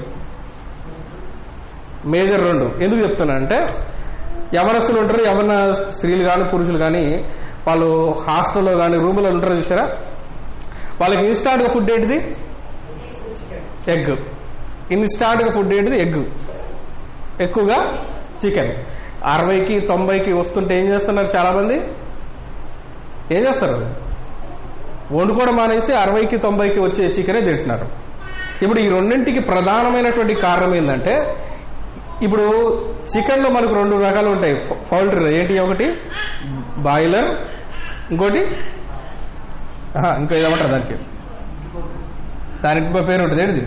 మేజర్ రెండు ఎందుకు చెప్తున్నానంటే ఎవరస్తులు ఉంటారు ఎవరన్నా స్త్రీలు కానీ పురుషులు కానీ వాళ్ళు హాస్టల్లో కానీ రూమ్లో ఉంటారు చూసారా వాళ్ళకి ఇన్స్టాంట్గా ఫుడ్ ఏంటిది ఎగ్ ఇన్స్టాంట్గా ఫుడ్ ఏంటిది ఎగ్ ఎక్కువగా చికెన్ అరవైకి తొంభైకి వస్తుంటే ఏం చేస్తున్నారు చాలా మంది ఏం చేస్తారు వండుకోవడం మానేసి అరవైకి తొంభైకి వచ్చే చికెనే తింటున్నారు ఇప్పుడు ఈ రెండింటికి ప్రధానమైనటువంటి కారణం ఏంటంటే ఇప్పుడు చికెన్లో మనకు రెండు రకాలు ఉంటాయి పౌల్ట్రీ ఏంటి ఒకటి బాయిలర్ ఇంకోటి ఆహా, ఇంకో ఏమంటారు దానికి దానికి ఇంకో పేరు ఉంటుంది ఏంటిది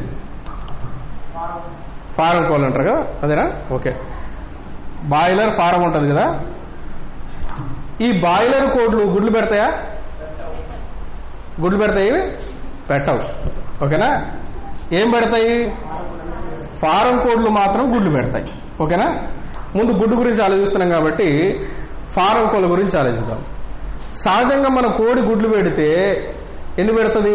ఫారం కోళ్ళు అంటారు కదా అదేనా ఓకే బాయిలర్ ఫారం ఉంటుంది కదా ఈ బాయిలర్ కోడ్లు గుడ్లు పెడతాయా గుడ్లు పెడతాయి పెట్టవు ఓకేనా ఏం పెడతాయి ఫారం కోడ్లు మాత్రం గుడ్లు పెడతాయి ఓకేనా ముందు గుడ్డు గురించి ఆలోచిస్తున్నాం కాబట్టి ఫారం కోళ్ళ గురించి ఆలోచిద్దాం సహజంగా మన కోడి గుడ్లు పెడితే ఎన్ని పెడుతుంది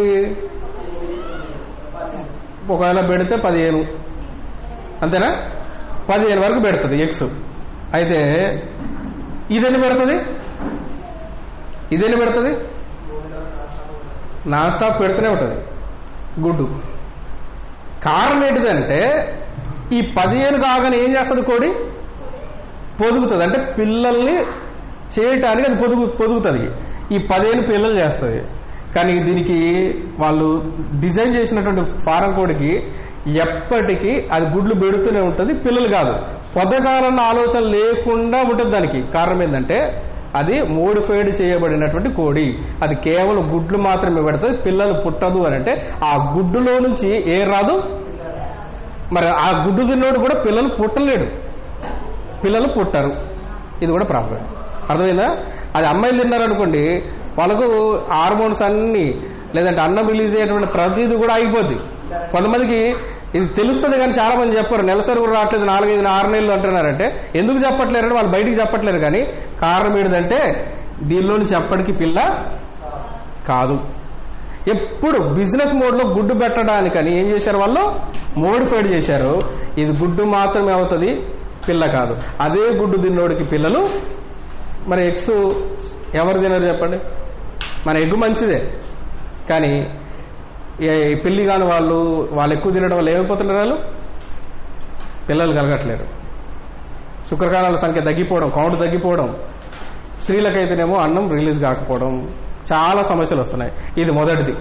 ఒకవేళ పెడితే పదిహేను అంతేనా పదిహేను వరకు పెడుతుంది ఎగ్స్ అయితే ఇదెన్ని పెడుతుంది ఇదెన్ని పెడుతుంది నాన్ స్టాప్ పెడుతూనే ఉంటుంది గుడ్డు కారణం ఏంటిదంటే ఈ పదిహేను కాగానే ఏం చేస్తుంది కోడి పొదుగుతుంది అంటే పిల్లల్ని చేయటానికి అది పొదుగు పొదుగుతుంది ఈ పదిహేను పిల్లలు చేస్తుంది కానీ దీనికి వాళ్ళు డిజైన్ చేసినటువంటి ఫారం కోడికి ఎప్పటికీ అది గుడ్లు పెడుతూనే ఉంటుంది పిల్లలు కాదు పొదగాలన్న ఆలోచన లేకుండా ఉంటుంది దానికి కారణం ఏంటంటే అది మోడిఫైడ్ చేయబడినటువంటి కోడి అది కేవలం గుడ్లు మాత్రమే పెడుతుంది పిల్లలు పుట్టదు అని అంటే ఆ గుడ్డులో నుంచి ఏ రాదు మరి ఆ గుడ్డు తిన్నోడు కూడా పిల్లలు పుట్టలేడు పిల్లలు పుట్టరు ఇది కూడా ప్రాబ్లం అర్థమైందా అది అమ్మాయిలు తిన్నారనుకోండి వాళ్ళకు హార్మోన్స్ అన్ని లేదంటే అన్నం రిలీజ్ అయ్యేటువంటి ప్రతిదీ కూడా ఆగిపోద్ది కొంతమందికి ఇది తెలుస్తుంది కానీ చాలా మంది చెప్పారు నెలసరి కూడా రావట్లేదు నాలుగైదు ఆరు నెలలు అంటున్నారంటే ఎందుకు చెప్పట్లేరంటే వాళ్ళు బయటికి చెప్పట్లేరు కానీ కారణం ఏంటంటే దీనిలో నుంచి ఎప్పటికీ పిల్ల కాదు ఎప్పుడు బిజినెస్ మోడ్లో గుడ్డు పెట్టడానికని ఏం చేశారు వాళ్ళు మోడిఫైడ్ చేశారు ఇది గుడ్డు మాత్రమే అవుతుంది పిల్ల కాదు అదే గుడ్డు తిన్నోడికి పిల్లలు మరి ఎగ్స్ ఎవరు తినరు చెప్పండి మన ఎగ్ మంచిదే కానీ ఏ- పెళ్లి కాని వాళ్ళు వాళ్ళు ఎక్కువ తినడం వల్ల ఏమైపోతున్నారు వాళ్ళు పిల్లలు కలగట్లేరు శుక్రకాణాల సంఖ్య తగ్గిపోవడం కౌంట్ తగ్గిపోవడం స్త్రీలకైతేనేమో అన్నం రిలీజ్ కాకపోవడం చాలా సమస్యలు వస్తున్నాయి ఇది మొదటిది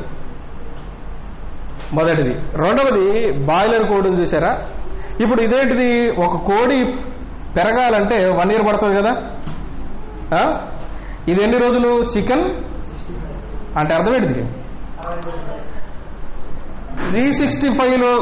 మొదటిది రెండవది బాయిలర్ కోడిని చూసారా ఇప్పుడు ఇదేంటిది ఒక కోడి పెరగాలంటే వన్ ఇయర్ పడుతుంది కదా ఆ? ఇది ఎన్ని రోజులు చికెన్ అంటే అర్థం ఏంటిది త్రీ సిక్స్టీ ఫైవ్లో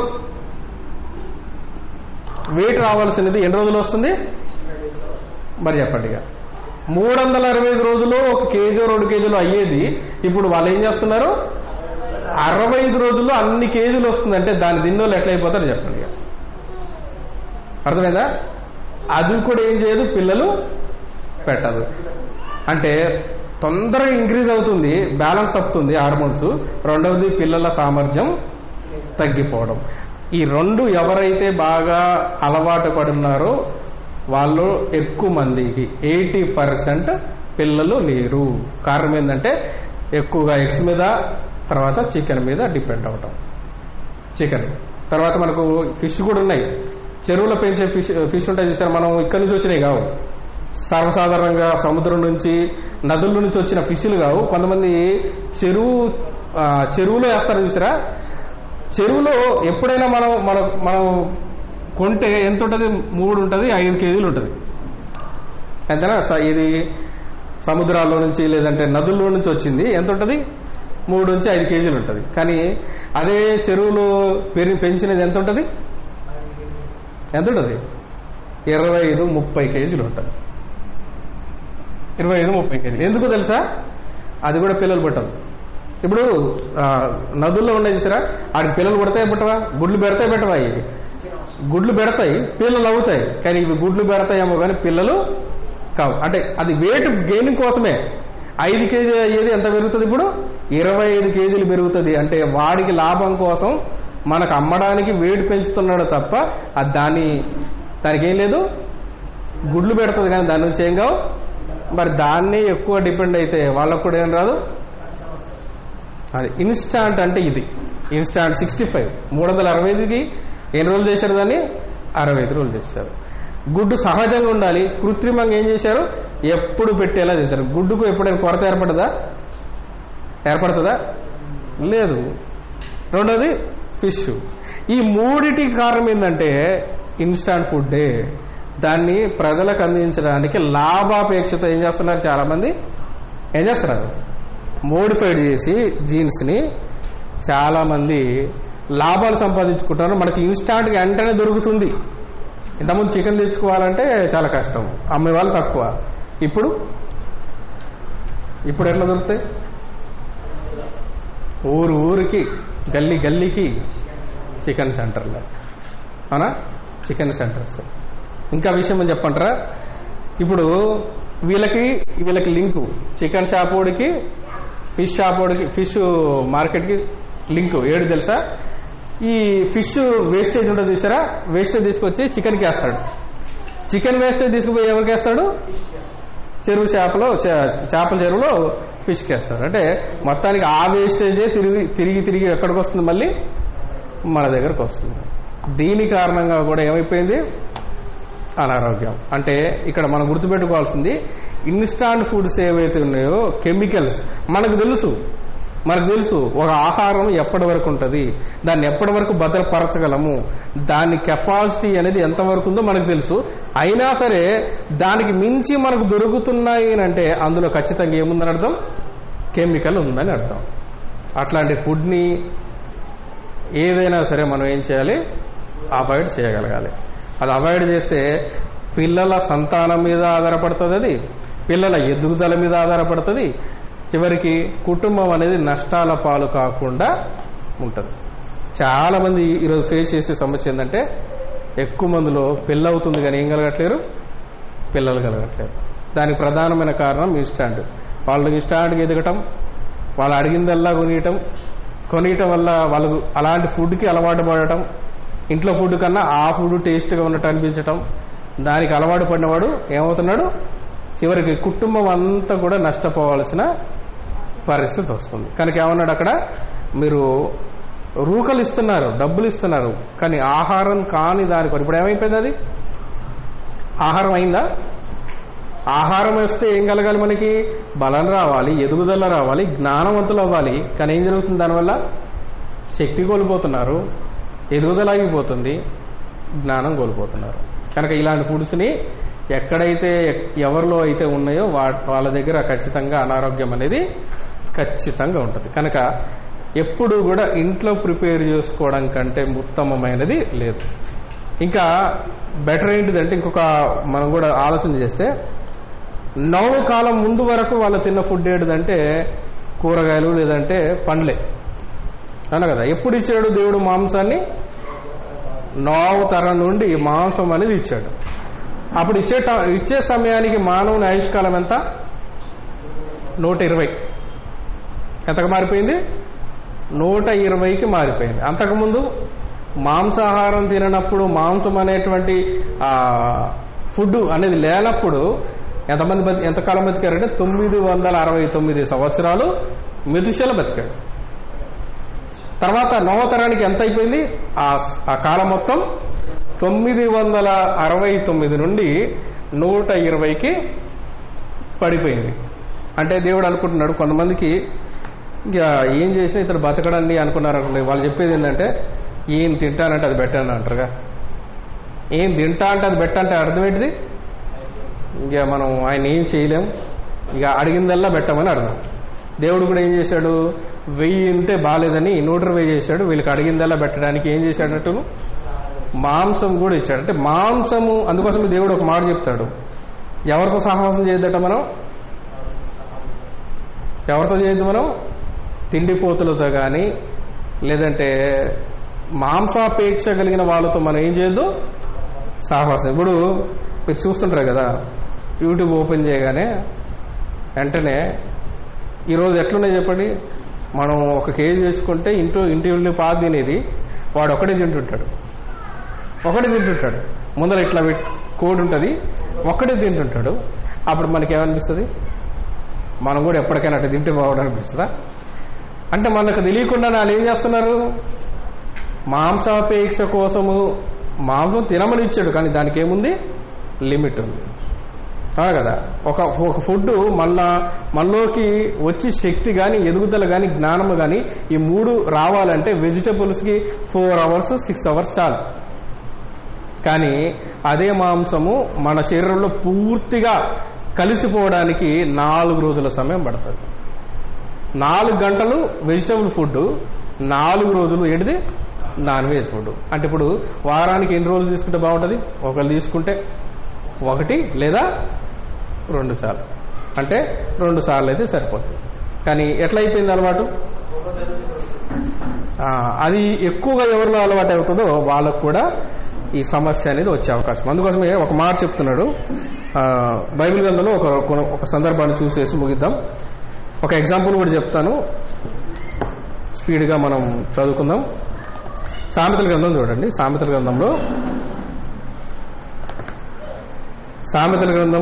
వెయిట్ రావాల్సినది ఎన్ని రోజులు వస్తుంది మరి చెప్పండి ఇక మూడు వందల అరవై ఐదు రోజుల్లో ఒక కేజీ రెండు కేజీలు అయ్యేది ఇప్పుడు వాళ్ళు ఏం చేస్తున్నారు అరవై ఐదు రోజుల్లో అన్ని కేజీలు వస్తుంది అంటే దాని దిన్నోళ్ళు ఎట్లా అయిపోతారు చెప్పండి ఇక అర్థమైందా అది కూడా ఏం చేయదు పిల్లలు పెట్టదు అంటే తొందరగా ఇంక్రీజ్ అవుతుంది బ్యాలెన్స్ తప్పుతుంది హార్మోన్స్ రెండవది పిల్లల సామర్థ్యం తగ్గిపోవడం ఈ రెండు ఎవరైతే బాగా అలవాటు పడున్నారో వాళ్ళు ఎక్కువ మందికి ఎయిటీ పర్సెంట్ పిల్లలు లేరు కారణం ఏంటంటే ఎక్కువగా ఎగ్స్ మీద తర్వాత చికెన్ మీద డిపెండ్ అవటం చికెన్ తర్వాత మనకు ఫిష్ కూడా ఉన్నాయి చెరువులో పెంచే ఫిష్ ఫిష్ ఉంటాయి చూసారు మనం ఇక్కడి నుంచి వచ్చినాయి కావు సర్వసాధారణంగా సముద్రం నుంచి నదుల నుంచి వచ్చిన ఫిష్లు కావు కొంతమంది చెరువు ఆ, చెరువులో వేస్తారు చూసారా చెరువులో ఎప్పుడైనా మనం మనం మనం కొంటే ఎంత ఉంటుంది మూడు ఉంటుంది ఐదు కేజీలు ఉంటుంది అంతేనా స- ఇది సముద్రాల్లో నుంచి లేదంటే నదుల్లో నుంచి వచ్చింది ఎంత ఉంటుంది మూడు నుంచి ఐదు కేజీలు ఉంటుంది కానీ అదే చెరువులో పెరి పెంచినది ఎంత ఉంటుంది ఎంత ఉంటుంది ఇరవై ఐదు ముప్పై కేజీలు ఉంటుంది ఇరవై ఐదు ముప్పై కేజీలు ఎందుకు తెలుసా అది కూడా పిల్లలు పుట్టదు ఇప్పుడు ఆ, నదుల్లో ఉన్నాయి చూసారా ఆడికి పిల్లలు పుడతాయి పుట్టవా గుడ్లు పెడతాయి పెట్టవా ఇవి గుడ్లు పెడతాయి పిల్లలు అవుతాయి కానీ ఇవి గుడ్లు పెడతాయేమో కానీ పిల్లలు కావు అంటే అది వెయిట్ గెయినింగ్ కోసమే ఐదు కేజీ అయ్యేది ఎంత పెరుగుతుంది ఇప్పుడు ఇరవై ఐదు కేజీలు పెరుగుతుంది అంటే వాడికి లాభం కోసం మనకు అమ్మడానికి వెయిట్ పెంచుతున్నాడు తప్ప అది దాని దానికి ఏం లేదు గుడ్లు పెడుతుంది కానీ దాని నుంచి ఏం కావు మరి దాన్నే ఎక్కువ డిపెండ్ అయితే వాళ్ళకు కూడా ఏం రాదు అది ఇన్స్టాంట్ అంటే ఇది ఇన్స్టాంట్ సిక్స్టీ ఫైవ్ మూడు వందల అరవై ఐదుకి ఎన్ని రోజులు చేశారు దాన్ని అరవై ఐదు రోజులు చేశారు గుడ్డు సహజంగా ఉండాలి కృత్రిమంగా ఏం చేశారు ఎప్పుడు పెట్టేలా చేశారు గుడ్డుకు ఎప్పుడైనా కొరత ఏర్పడదా ఏర్పడుతుందా లేదు రెండోది ఫిష్ ఈ మూడిటికి కారణం ఏంటంటే ఇన్స్టాంట్ ఫుడ్డే దాన్ని ప్రజలకు అందించడానికి లాభాపేక్షతో ఏం చేస్తున్నారు చాలా మంది ఏం చేస్తున్నారు మోడిఫైడ్ చేసి జీన్స్ని చాలా మంది లాభాలు సంపాదించుకుంటున్నారు మనకి ఇన్స్టాంట్గా వెంటనే దొరుకుతుంది ఇంతకుముందు చికెన్ తెచ్చుకోవాలంటే చాలా కష్టం అమ్మే వాళ్ళు తక్కువ ఇప్పుడు ఇప్పుడు ఎట్లా దొరుకుతాయి ఊరు ఊరికి గల్లీ గల్లీకి చికెన్ సెంటర్లు అవునా చికెన్ సెంటర్స్ ఇంకా విషయం అని చెప్పంటారా ఇప్పుడు వీళ్ళకి వీళ్ళకి లింకు చికెన్ షాప్ వాడికి ఫిష్ షాప్ వాడికి ఫిష్ మార్కెట్కి లింకు ఏడు తెలుసా ఈ ఫిష్ వేస్టేజ్ ఉంటుంది చూసారా వేస్టేజ్ తీసుకొచ్చి చికెన్కి వేస్తాడు చికెన్ వేస్టేజ్ తీసుకుపోయి ఎవరికి వేస్తాడు చెరువు చేపలో చే- చేపల చెరువులో ఫిష్కి వేస్తాడు అంటే మొత్తానికి ఆ వేస్టేజే తిరిగి తిరిగి తిరిగి ఎక్కడికి వస్తుంది మళ్ళీ మన దగ్గరకు వస్తుంది దీని కారణంగా కూడా ఏమైపోయింది అనారోగ్యం అంటే ఇక్కడ మనం గుర్తుపెట్టుకోవాల్సింది ఇన్స్టాంట్ ఫుడ్స్ ఏవైతే ఉన్నాయో కెమికల్స్ మనకు తెలుసు మనకు తెలుసు ఒక ఆహారం ఎప్పటి వరకు ఉంటుంది దాన్ని ఎప్పటి వరకు భద్రపరచగలము దాని కెపాసిటీ అనేది ఎంతవరకు ఉందో మనకు తెలుసు అయినా సరే దానికి మించి మనకు దొరుకుతున్నాయి అని అంటే అందులో ఖచ్చితంగా ఏముందని అర్థం కెమికల్ ఉందని అర్థం అట్లాంటి ఫుడ్ని ఏదైనా సరే మనం ఏం చేయాలి అవాయిడ్ చేయగలగాలి అది అవాయిడ్ చేస్తే పిల్లల సంతానం మీద ఆధారపడుతుంది అది పిల్లల ఎదుగుదల మీద ఆధారపడుతుంది చివరికి కుటుంబం అనేది నష్టాల పాలు కాకుండా ఉంటుంది చాలా మంది ఈరోజు ఫేస్ చేసే సమస్య ఏంటంటే ఎక్కువ మందిలో పెళ్ళి అవుతుంది కానీ ఏం కలగట్లేరు పిల్లలు కలగట్లేరు దానికి ప్రధానమైన కారణం ఇన్స్టాంట్ వాళ్ళు ఇన్స్టాంట్గా ఎదగటం వాళ్ళు అడిగిందల్లా కొనియటం కొనియటం వల్ల వాళ్ళకు అలాంటి ఫుడ్కి అలవాటు పడటం ఇంట్లో ఫుడ్ కన్నా ఆ ఫుడ్ టేస్ట్గా ఉన్నట్టు అనిపించటం దానికి అలవాటు పడినవాడు ఏమవుతున్నాడు చివరికి కుటుంబం అంతా కూడా నష్టపోవాల్సిన పరిస్థితి వస్తుంది కనుక ఏమన్నాడు అక్కడ మీరు రూకలు ఇస్తున్నారు డబ్బులు ఇస్తున్నారు కానీ ఆహారం కాని దాని కొరకు ఇప్పుడు ఏమైపోయింది అది ఆహారం అయిందా ఆహారం వస్తే ఏం కలగాలి మనకి బలం రావాలి ఎదుగుదల రావాలి జ్ఞానవంతులు అవ్వాలి కానీ ఏం జరుగుతుంది దానివల్ల శక్తి కోల్పోతున్నారు ఎదుగుదల ఆగిపోతుంది జ్ఞానం కోల్పోతున్నారు కనుక ఇలాంటి ఫుడ్స్ని ఎక్కడైతే ఎవరిలో అయితే ఉన్నాయో వా వాళ్ళ దగ్గర ఖచ్చితంగా అనారోగ్యం అనేది ఖచ్చితంగా ఉంటుంది కనుక ఎప్పుడు కూడా ఇంట్లో ప్రిపేర్ చేసుకోవడం కంటే ఉత్తమమైనది లేదు ఇంకా బెటర్ ఏంటిదంటే ఇంకొక మనం కూడా ఆలోచన చేస్తే నవ కాలం ముందు వరకు వాళ్ళు తిన్న ఫుడ్ ఏంటిదంటే కూరగాయలు లేదంటే పండ్లే అవునా కదా ఎప్పుడు ఇచ్చాడు దేవుడు మాంసాన్ని నోవు తరం నుండి మాంసం అనేది ఇచ్చాడు అప్పుడు ఇచ్చే ట- ఇచ్చే సమయానికి మానవుని ఆయుష్కాలం ఎంత నూట ఇరవై ఎంతకు మారిపోయింది నూట ఇరవైకి మారిపోయింది అంతకుముందు మాంసాహారం తిననప్పుడు మాంసం అనేటువంటి ఆ, ఫుడ్ అనేది లేనప్పుడు ఎంతమంది బతి ఎంతకాలం బతికారంటే తొమ్మిది వందల అరవై తొమ్మిది సంవత్సరాలు మెదుశల బతికాడు తర్వాత నవతరానికి ఎంత అయిపోయింది ఆ ఆ కాలం మొత్తం తొమ్మిది వందల అరవై తొమ్మిది నుండి నూట ఇరవైకి పడిపోయింది అంటే దేవుడు అనుకుంటున్నాడు కొంతమందికి ఇక ఏం చేసినా ఇతడు బతకడండి అనుకున్నారు అనుకోండి వాళ్ళు చెప్పేది ఏంటంటే ఏం తింటానంటే అది పెట్టాను అంటారుగా ఏం తింటా అంటే అది పెట్టంటే అర్థం ఏంటిది ఇక మనం ఆయన ఏం చేయలేం ఇక అడిగిందల్లా పెట్టమని అర్థం దేవుడు కూడా ఏం చేశాడు వెయ్యి ఉంటే బాగాలేదని నూట ఇరవై చేశాడు వీళ్ళకి అడిగిందల్లా పెట్టడానికి ఏం చేశాడట్టును మాంసం కూడా ఇచ్చాడు అంటే మాంసము అందుకోసం దేవుడు ఒక మాట చెప్తాడు ఎవరితో సహవాసం చేయద్దట మనం ఎవరితో చేయొద్దు మనం తిండిపోతులతో కానీ లేదంటే మాంసాపేక్ష కలిగిన వాళ్ళతో మనం ఏం చేయొద్దు సాహసం ఇప్పుడు మీరు చూస్తుంటారు కదా యూట్యూబ్ ఓపెన్ చేయగానే వెంటనే ఈరోజు ఎట్లున్నాయి చెప్పండి మనం ఒక కేజీ వేసుకుంటే ఇంట్లో ఇంటి వెళ్ళి పాత తినేది వాడు ఒకటే తింటుంటాడు ఒకటే తింటుంటాడు ముందర ఇట్లా పెట్ కోడి ఉంటుంది ఒక్కడే తింటుంటాడు అప్పుడు మనకి ఏమనిపిస్తుంది మనం కూడా ఎప్పటికైనా అట్లా తింటే బాగుండు అనిపిస్తుందా అంటే మనకు తెలియకుండా వాళ్ళు ఏం చేస్తున్నారు మాంసాపేక్ష కోసము మాంసం తినమని ఇచ్చాడు కానీ దానికి ఏముంది లిమిట్ ఉంది అవునా కదా ఒక ఒక ఫుడ్ మళ్ళా మనలోకి వచ్చి శక్తి కానీ ఎదుగుదల కానీ జ్ఞానము కానీ ఈ మూడు రావాలంటే వెజిటబుల్స్కి ఫోర్ అవర్స్ సిక్స్ అవర్స్ చాలు కానీ అదే మాంసము మన శరీరంలో పూర్తిగా కలిసిపోవడానికి నాలుగు రోజుల సమయం పడుతుంది నాలుగు గంటలు వెజిటబుల్ ఫుడ్ నాలుగు రోజులు ఏంటిది నాన్ వెజ్ ఫుడ్ అంటే ఇప్పుడు వారానికి ఎన్ని రోజులు తీసుకుంటే బాగుంటుంది ఒకళ్ళు తీసుకుంటే ఒకటి లేదా రెండు సార్లు అంటే రెండు సార్లు అయితే సరిపోతుంది కానీ ఎట్లా అయిపోయింది అలవాటు ఆ, అది ఎక్కువగా ఎవరిలో అలవాటు అవుతుందో వాళ్ళకు కూడా ఈ సమస్య అనేది వచ్చే అవకాశం అందుకోసమే ఒక మాట చెప్తున్నాడు ఆ, బైబిల్ గ్రంథంలో ఒక ఒక సందర్భాన్ని చూసేసి ముగిద్దాం ఒక ఎగ్జాంపుల్ కూడా చెప్తాను స్పీడ్గా మనం చదువుకుందాం సామెతల గ్రంథం చూడండి సామెతల గ్రంథంలో సామెతల గ్రంథం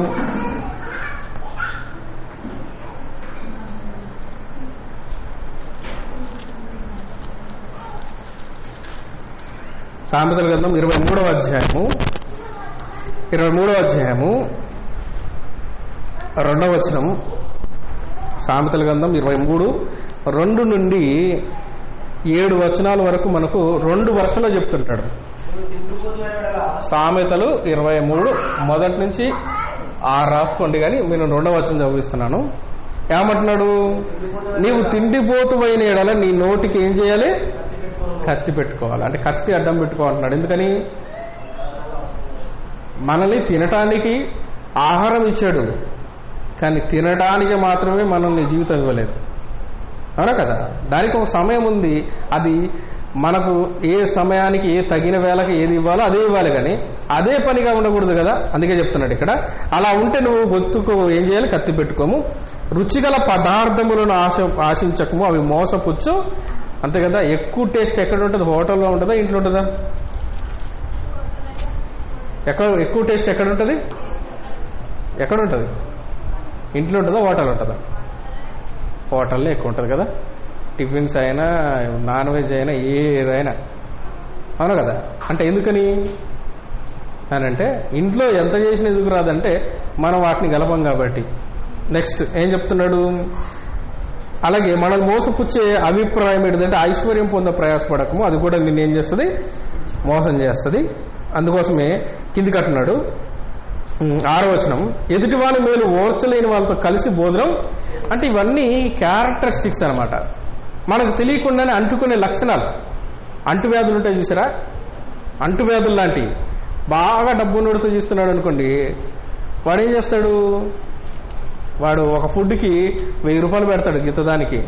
సామెతల గ్రంథం ఇరవై మూడవ అధ్యాయము ఇరవై మూడవ అధ్యాయము రెండవ వచనం సామెతల గ్రంథం ఇరవై మూడు రెండు నుండి ఏడు వచనాల వరకు మనకు రెండు వర్షంలో చెప్తుంటాడు నువ్వు తిండిపోతున్న యెడల సామెతలు ఇరవై మూడు మొదటి నుంచి ఆరు రాసుకోండి కానీ నేను రెండవ వచనం చదివిస్తున్నాను ఏమంటున్నాడు నీవు తిండిపోతువైన ఎడల నీ నోటికి ఏం చేయాలి కత్తి పెట్టుకోను కత్తి పెట్టుకోవాలి అంటే కత్తి అడ్డం పెట్టుకోవాలంటున్నాడు ఎందుకని మనల్ని తినటానికి ఆహారం ఇచ్చాడు కానీ తినడానికి మాత్రమే మనల్ని జీవితం ఇవ్వలేదు అవునా కదా దానికి ఒక సమయం ఉంది అది మనకు ఏ సమయానికి ఏ తగిన వేళకి ఏది ఇవ్వాలో అదే ఇవ్వాలి కానీ అదే పనిగా ఉండకూడదు కదా అందుకే చెప్తున్నాడు ఇక్కడ అలా ఉంటే నువ్వు గొత్తుకు ఏం చేయాలి కత్తి పెట్టుకోము రుచిగల పదార్థములను ఆశ ఆశించకము అవి మోసపుచ్చు అంతే కదా ఎక్కువ టేస్ట్ ఎక్కడ ఉంటుంది హోటల్లో ఉంటుందా ఇంట్లో ఉంటుందా ఎక్కడ ఎక్కువ టేస్ట్ ఎక్కడ ఉంటుంది ఎక్కడ ఉంటుంది ఇంట్లో ఉంటుందా హోటల్ ఉంటుందా హోటల్లో ఎక్కువ ఉంటుంది కదా టిఫిన్స్ అయినా నాన్ వెజ్ అయినా ఏదైనా అవును కదా అంటే ఎందుకని అని అంటే ఇంట్లో ఎంత చేసినా ఎందుకు రాదంటే మనం వాటిని గలపం కాబట్టి నెక్స్ట్ ఏం చెప్తున్నాడు అలాగే మనం మోసపుచ్చే అభిప్రాయం ఏంటంటే ఐశ్వర్యం పొంద ప్రయాసపడకము అది కూడా నిన్ను ఏం చేస్తుంది మోసం చేస్తుంది అందుకోసమే కింది కట్టున్నాడు ఉమ్, ఆరో వచనం ఎదుటి వాళ్ళ మేలు ఓర్చలేని వాళ్ళతో కలిసి భోజనం అంటే ఇవన్నీ క్యారెక్టరిస్టిక్స్ అన్నమాట మనకు తెలియకుండానే అంటుకునే లక్షణాలు అంటువ్యాధులు ఉంటాయి చూసారా అంటువ్యాధులు లాంటివి బాగా డబ్బు నోడుతూ చేస్తున్నాడు అనుకోండి వాడు ఏం చేస్తాడు వాడు ఒక ఫుడ్కి వెయ్యి రూపాయలు పెడతాడు గిత్తదానికి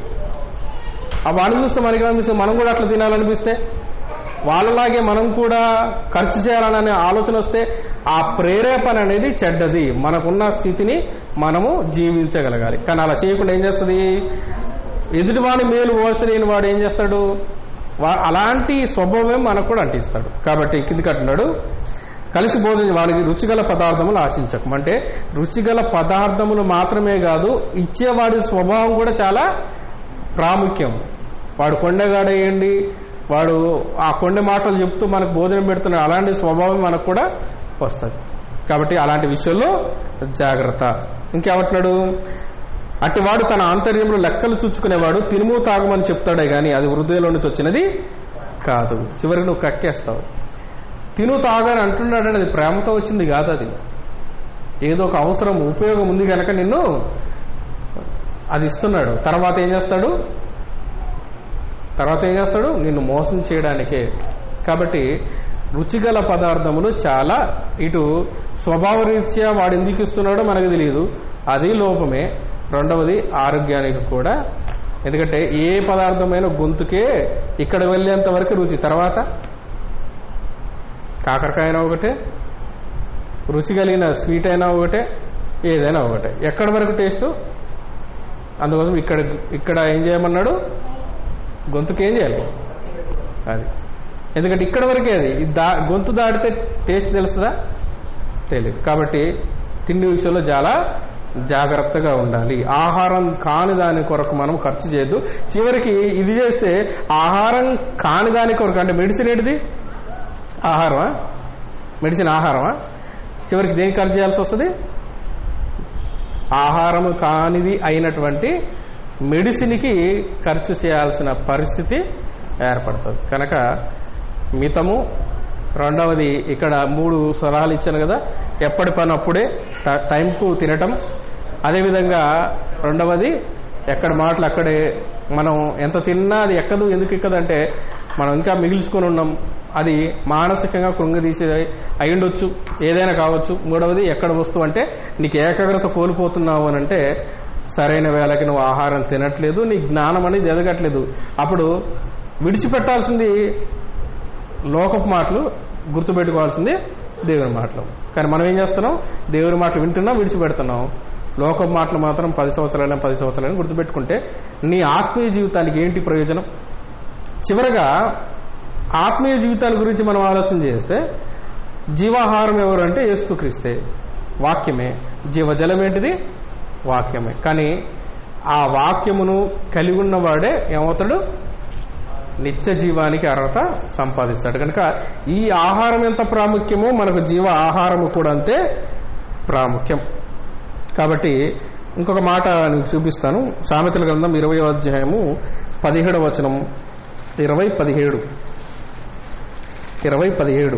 ఆ వాడిని చూస్తే మనకి అనిపిస్తుంది మనం కూడా అట్లా తినాలనిపిస్తే వాళ్ళలాగే మనం కూడా ఖర్చు చేయాలనే ఆలోచన వస్తే ఆ ప్రేరేపణ అనేది చెడ్డది మనకున్న స్థితిని మనము జీవించగలగాలి కానీ అలా చేయకుండా ఏం చేస్తుంది ఎదుటివాడి మేలు ఓర్చలేని వాడు ఏం చేస్తాడు వా- అలాంటి స్వభావమే మనకు కూడా అంటిస్తాడు కాబట్టి కింది కట్టున్నాడు కలిసి భోజనం వాడికి రుచిగల పదార్థములు ఆశించకం అంటే రుచిగల పదార్థములు మాత్రమే కాదు ఇచ్చేవాడి స్వభావం కూడా చాలా ప్రాముఖ్యం వాడు కొండగాడేయండి వాడు ఆ కొండ మాటలు చెప్తూ మనకు భోజనం పెడుతున్నాడు అలాంటి స్వభావం మనకు కూడా వస్తుంది కాబట్టి అలాంటి విషయంలో జాగ్రత్త ఇంకేమంటున్నాడు అట్టివాడు తన ఆంతర్యంలో లెక్కలు చూచుకునేవాడు తినుము తాగమని చెప్తాడే కానీ అది హృదయంలో నుంచి వచ్చినది కాదు చివరికి నువ్వు కక్కేస్తావు తిను తాగని అంటున్నాడని అది ప్రేమతో వచ్చింది కాదు అది ఏదో ఒక అవసరం ఉపయోగం ఉంది కనుక నిన్ను అది ఇస్తున్నాడు తర్వాత ఏం చేస్తాడు తర్వాత ఏం చేస్తాడు నిన్ను మోసం చేయడానికే కాబట్టి రుచిగల పదార్థములు చాలా ఇటు స్వభావరీత్యా వాడు ఎందుకు ఇస్తున్నాడో మనకు తెలియదు అది లోపమే రెండవది ఆరోగ్యానికి కూడా ఎందుకంటే ఏ పదార్థమైన గొంతుకే ఇక్కడ వెళ్ళేంత వరకు రుచి తర్వాత కాకరకాయ అయినా ఒకటే రుచి కలిగిన స్వీట్ అయినా ఒకటే ఏదైనా ఒకటే ఎక్కడి వరకు టేస్ట్ అందుకోసం ఇక్కడ ఇక్కడ ఏం చేయమన్నాడు గొంతుకు ఏం చేయాలి అది ఎందుకంటే ఇక్కడ వరకే అది ఇది దా గొంతు దాటితే టేస్ట్ తెలుస్తుందా తెలియదు కాబట్టి తిండి విషయంలో చాలా జాగ్రత్తగా ఉండాలి ఆహారం కాని దాని కొరకు మనం ఖర్చు చేయొద్దు చివరికి ఇది చేస్తే ఆహారం కాని దాని కొరకు అంటే మెడిసిన్ ఏంటిది ఆహారమా మెడిసిన్ ఆహారమా చివరికి దేనికి ఖర్చు చేయాల్సి వస్తుంది ఆహారము కానిది అయినటువంటి మెడిసిన్కి ఖర్చు చేయాల్సిన పరిస్థితి ఏర్పడుతుంది కనుక మితము రెండవది ఇక్కడ మూడు సలహాలు ఇచ్చాను కదా ఎప్పటి పని అప్పుడే ట- టైంకు తినటం అదేవిధంగా రెండవది ఎక్కడ మాటలు అక్కడే మనం ఎంత తిన్నా అది ఎక్కదు ఎందుకు ఎక్కదంటే మనం ఇంకా మిగిల్చుకొని ఉన్నాం అది మానసికంగా కృంగదీసి అయి ఉండొచ్చు ఏదైనా కావచ్చు మూడవది ఎక్కడ వస్తువు అంటే నీకు ఏకాగ్రత కోల్పోతున్నావు అని అంటే సరైన వేళకి నువ్వు ఆహారం తినట్లేదు నీ జ్ఞానం అనేది ఎదగట్లేదు అప్పుడు విడిచిపెట్టాల్సింది లోకపు మాటలు గుర్తుపెట్టుకోవాల్సింది దేవుని మాటలు కానీ మనం ఏం చేస్తున్నాం దేవుని మాటలు వింటున్నాం విడిచిపెడుతున్నాం లోకపు మాటలు మాత్రం పది సంవత్సరాలైనా పది సంవత్సరాలైనా గుర్తుపెట్టుకుంటే నీ ఆత్మీయ జీవితానికి ఏంటి ప్రయోజనం చివరగా ఆత్మీయ జీవితాల గురించి మనం ఆలోచన చేస్తే జీవాహారం ఎవరు అంటే యేసుక్రీస్తే వాక్యమే జీవజలం ఏంటిది వాక్యమే కానీ ఆ వాక్యమును కలిగి ఉన్నవాడే ఏమవుతాడు నిత్య జీవానికి అర్హత సంపాదిస్తాడు కనుక ఈ ఆహారం ఎంత ప్రాముఖ్యమో మనకు జీవ ఆహారము కూడా అంతే ప్రాముఖ్యం కాబట్టి ఇంకొక మాట నీకు చూపిస్తాను సామెతల గ్రంథం ఇరవై అధ్యాయము పదిహేడవ వచనం ఇరవై పదిహేడు ఇరవై పదిహేడు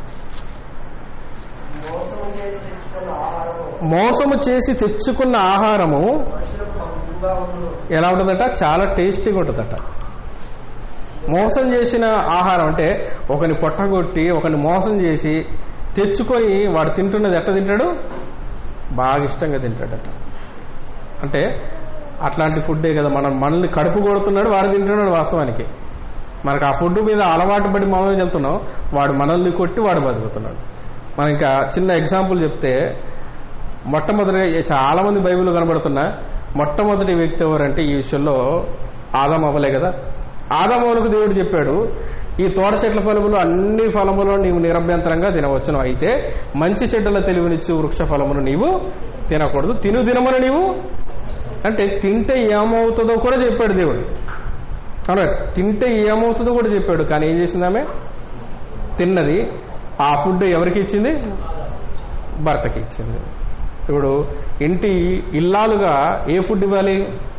మోసము చేసి తెచ్చుకున్న ఆహారము మోసము చేసి తెచ్చుకున్న ఆహారము మనుషులకు పంపుగా ఉండును ఎలా ఉంటుందట చాలా టేస్టీగా ఉంటుందట మోసం చేసిన ఆహారం అంటే ఒకని పొట్టగొట్టి ఒకని మోసం చేసి తెచ్చుకొని వాడు తింటున్నది ఎట్ట తింటాడు బాగా ఇష్టంగా తింటాడట అంటే అట్లాంటి ఫుడ్డే కదా మనం మనల్ని కడుపు కొడుతున్నాడు వాడు తింటున్నాడు వాస్తవానికి మనకు ఆ ఫుడ్ మీద అలవాటు పడి మనం వెళ్తున్నాం వాడు మనల్ని కొట్టి వాడు బతుకుతున్నాడు మనం ఇంకా చిన్న ఎగ్జాంపుల్ చెప్తే మొట్టమొదటి చాలా మంది బైబిల్ కనబడుతున్నా మొట్టమొదటి వ్యక్తి ఎవరంటే ఈ విషయంలో ఆదం అవ్వలే కదా ఆదమవులకు దేవుడు చెప్పాడు ఈ తోట చెట్ల ఫలములు అన్ని ఫలములు నీవు నిరభ్యంతరంగా తినవచ్చును అయితే మంచి చెడ్డల తెలివినిచ్చు వృక్ష ఫలములు నీవు తినకూడదు తిను తినమని నీవు అంటే తింటే ఏమవుతుందో కూడా చెప్పాడు దేవుడు అవునా తింటే ఏమవుతుందో కూడా చెప్పాడు కానీ ఏం చేసింది ఆమె తిన్నది ఆ ఫుడ్ ఎవరికి ఇచ్చింది భర్తకి ఇచ్చింది ఇప్పుడు ఇంటి ఇల్లాలుగా ఏ ఫుడ్ ఇవ్వాలి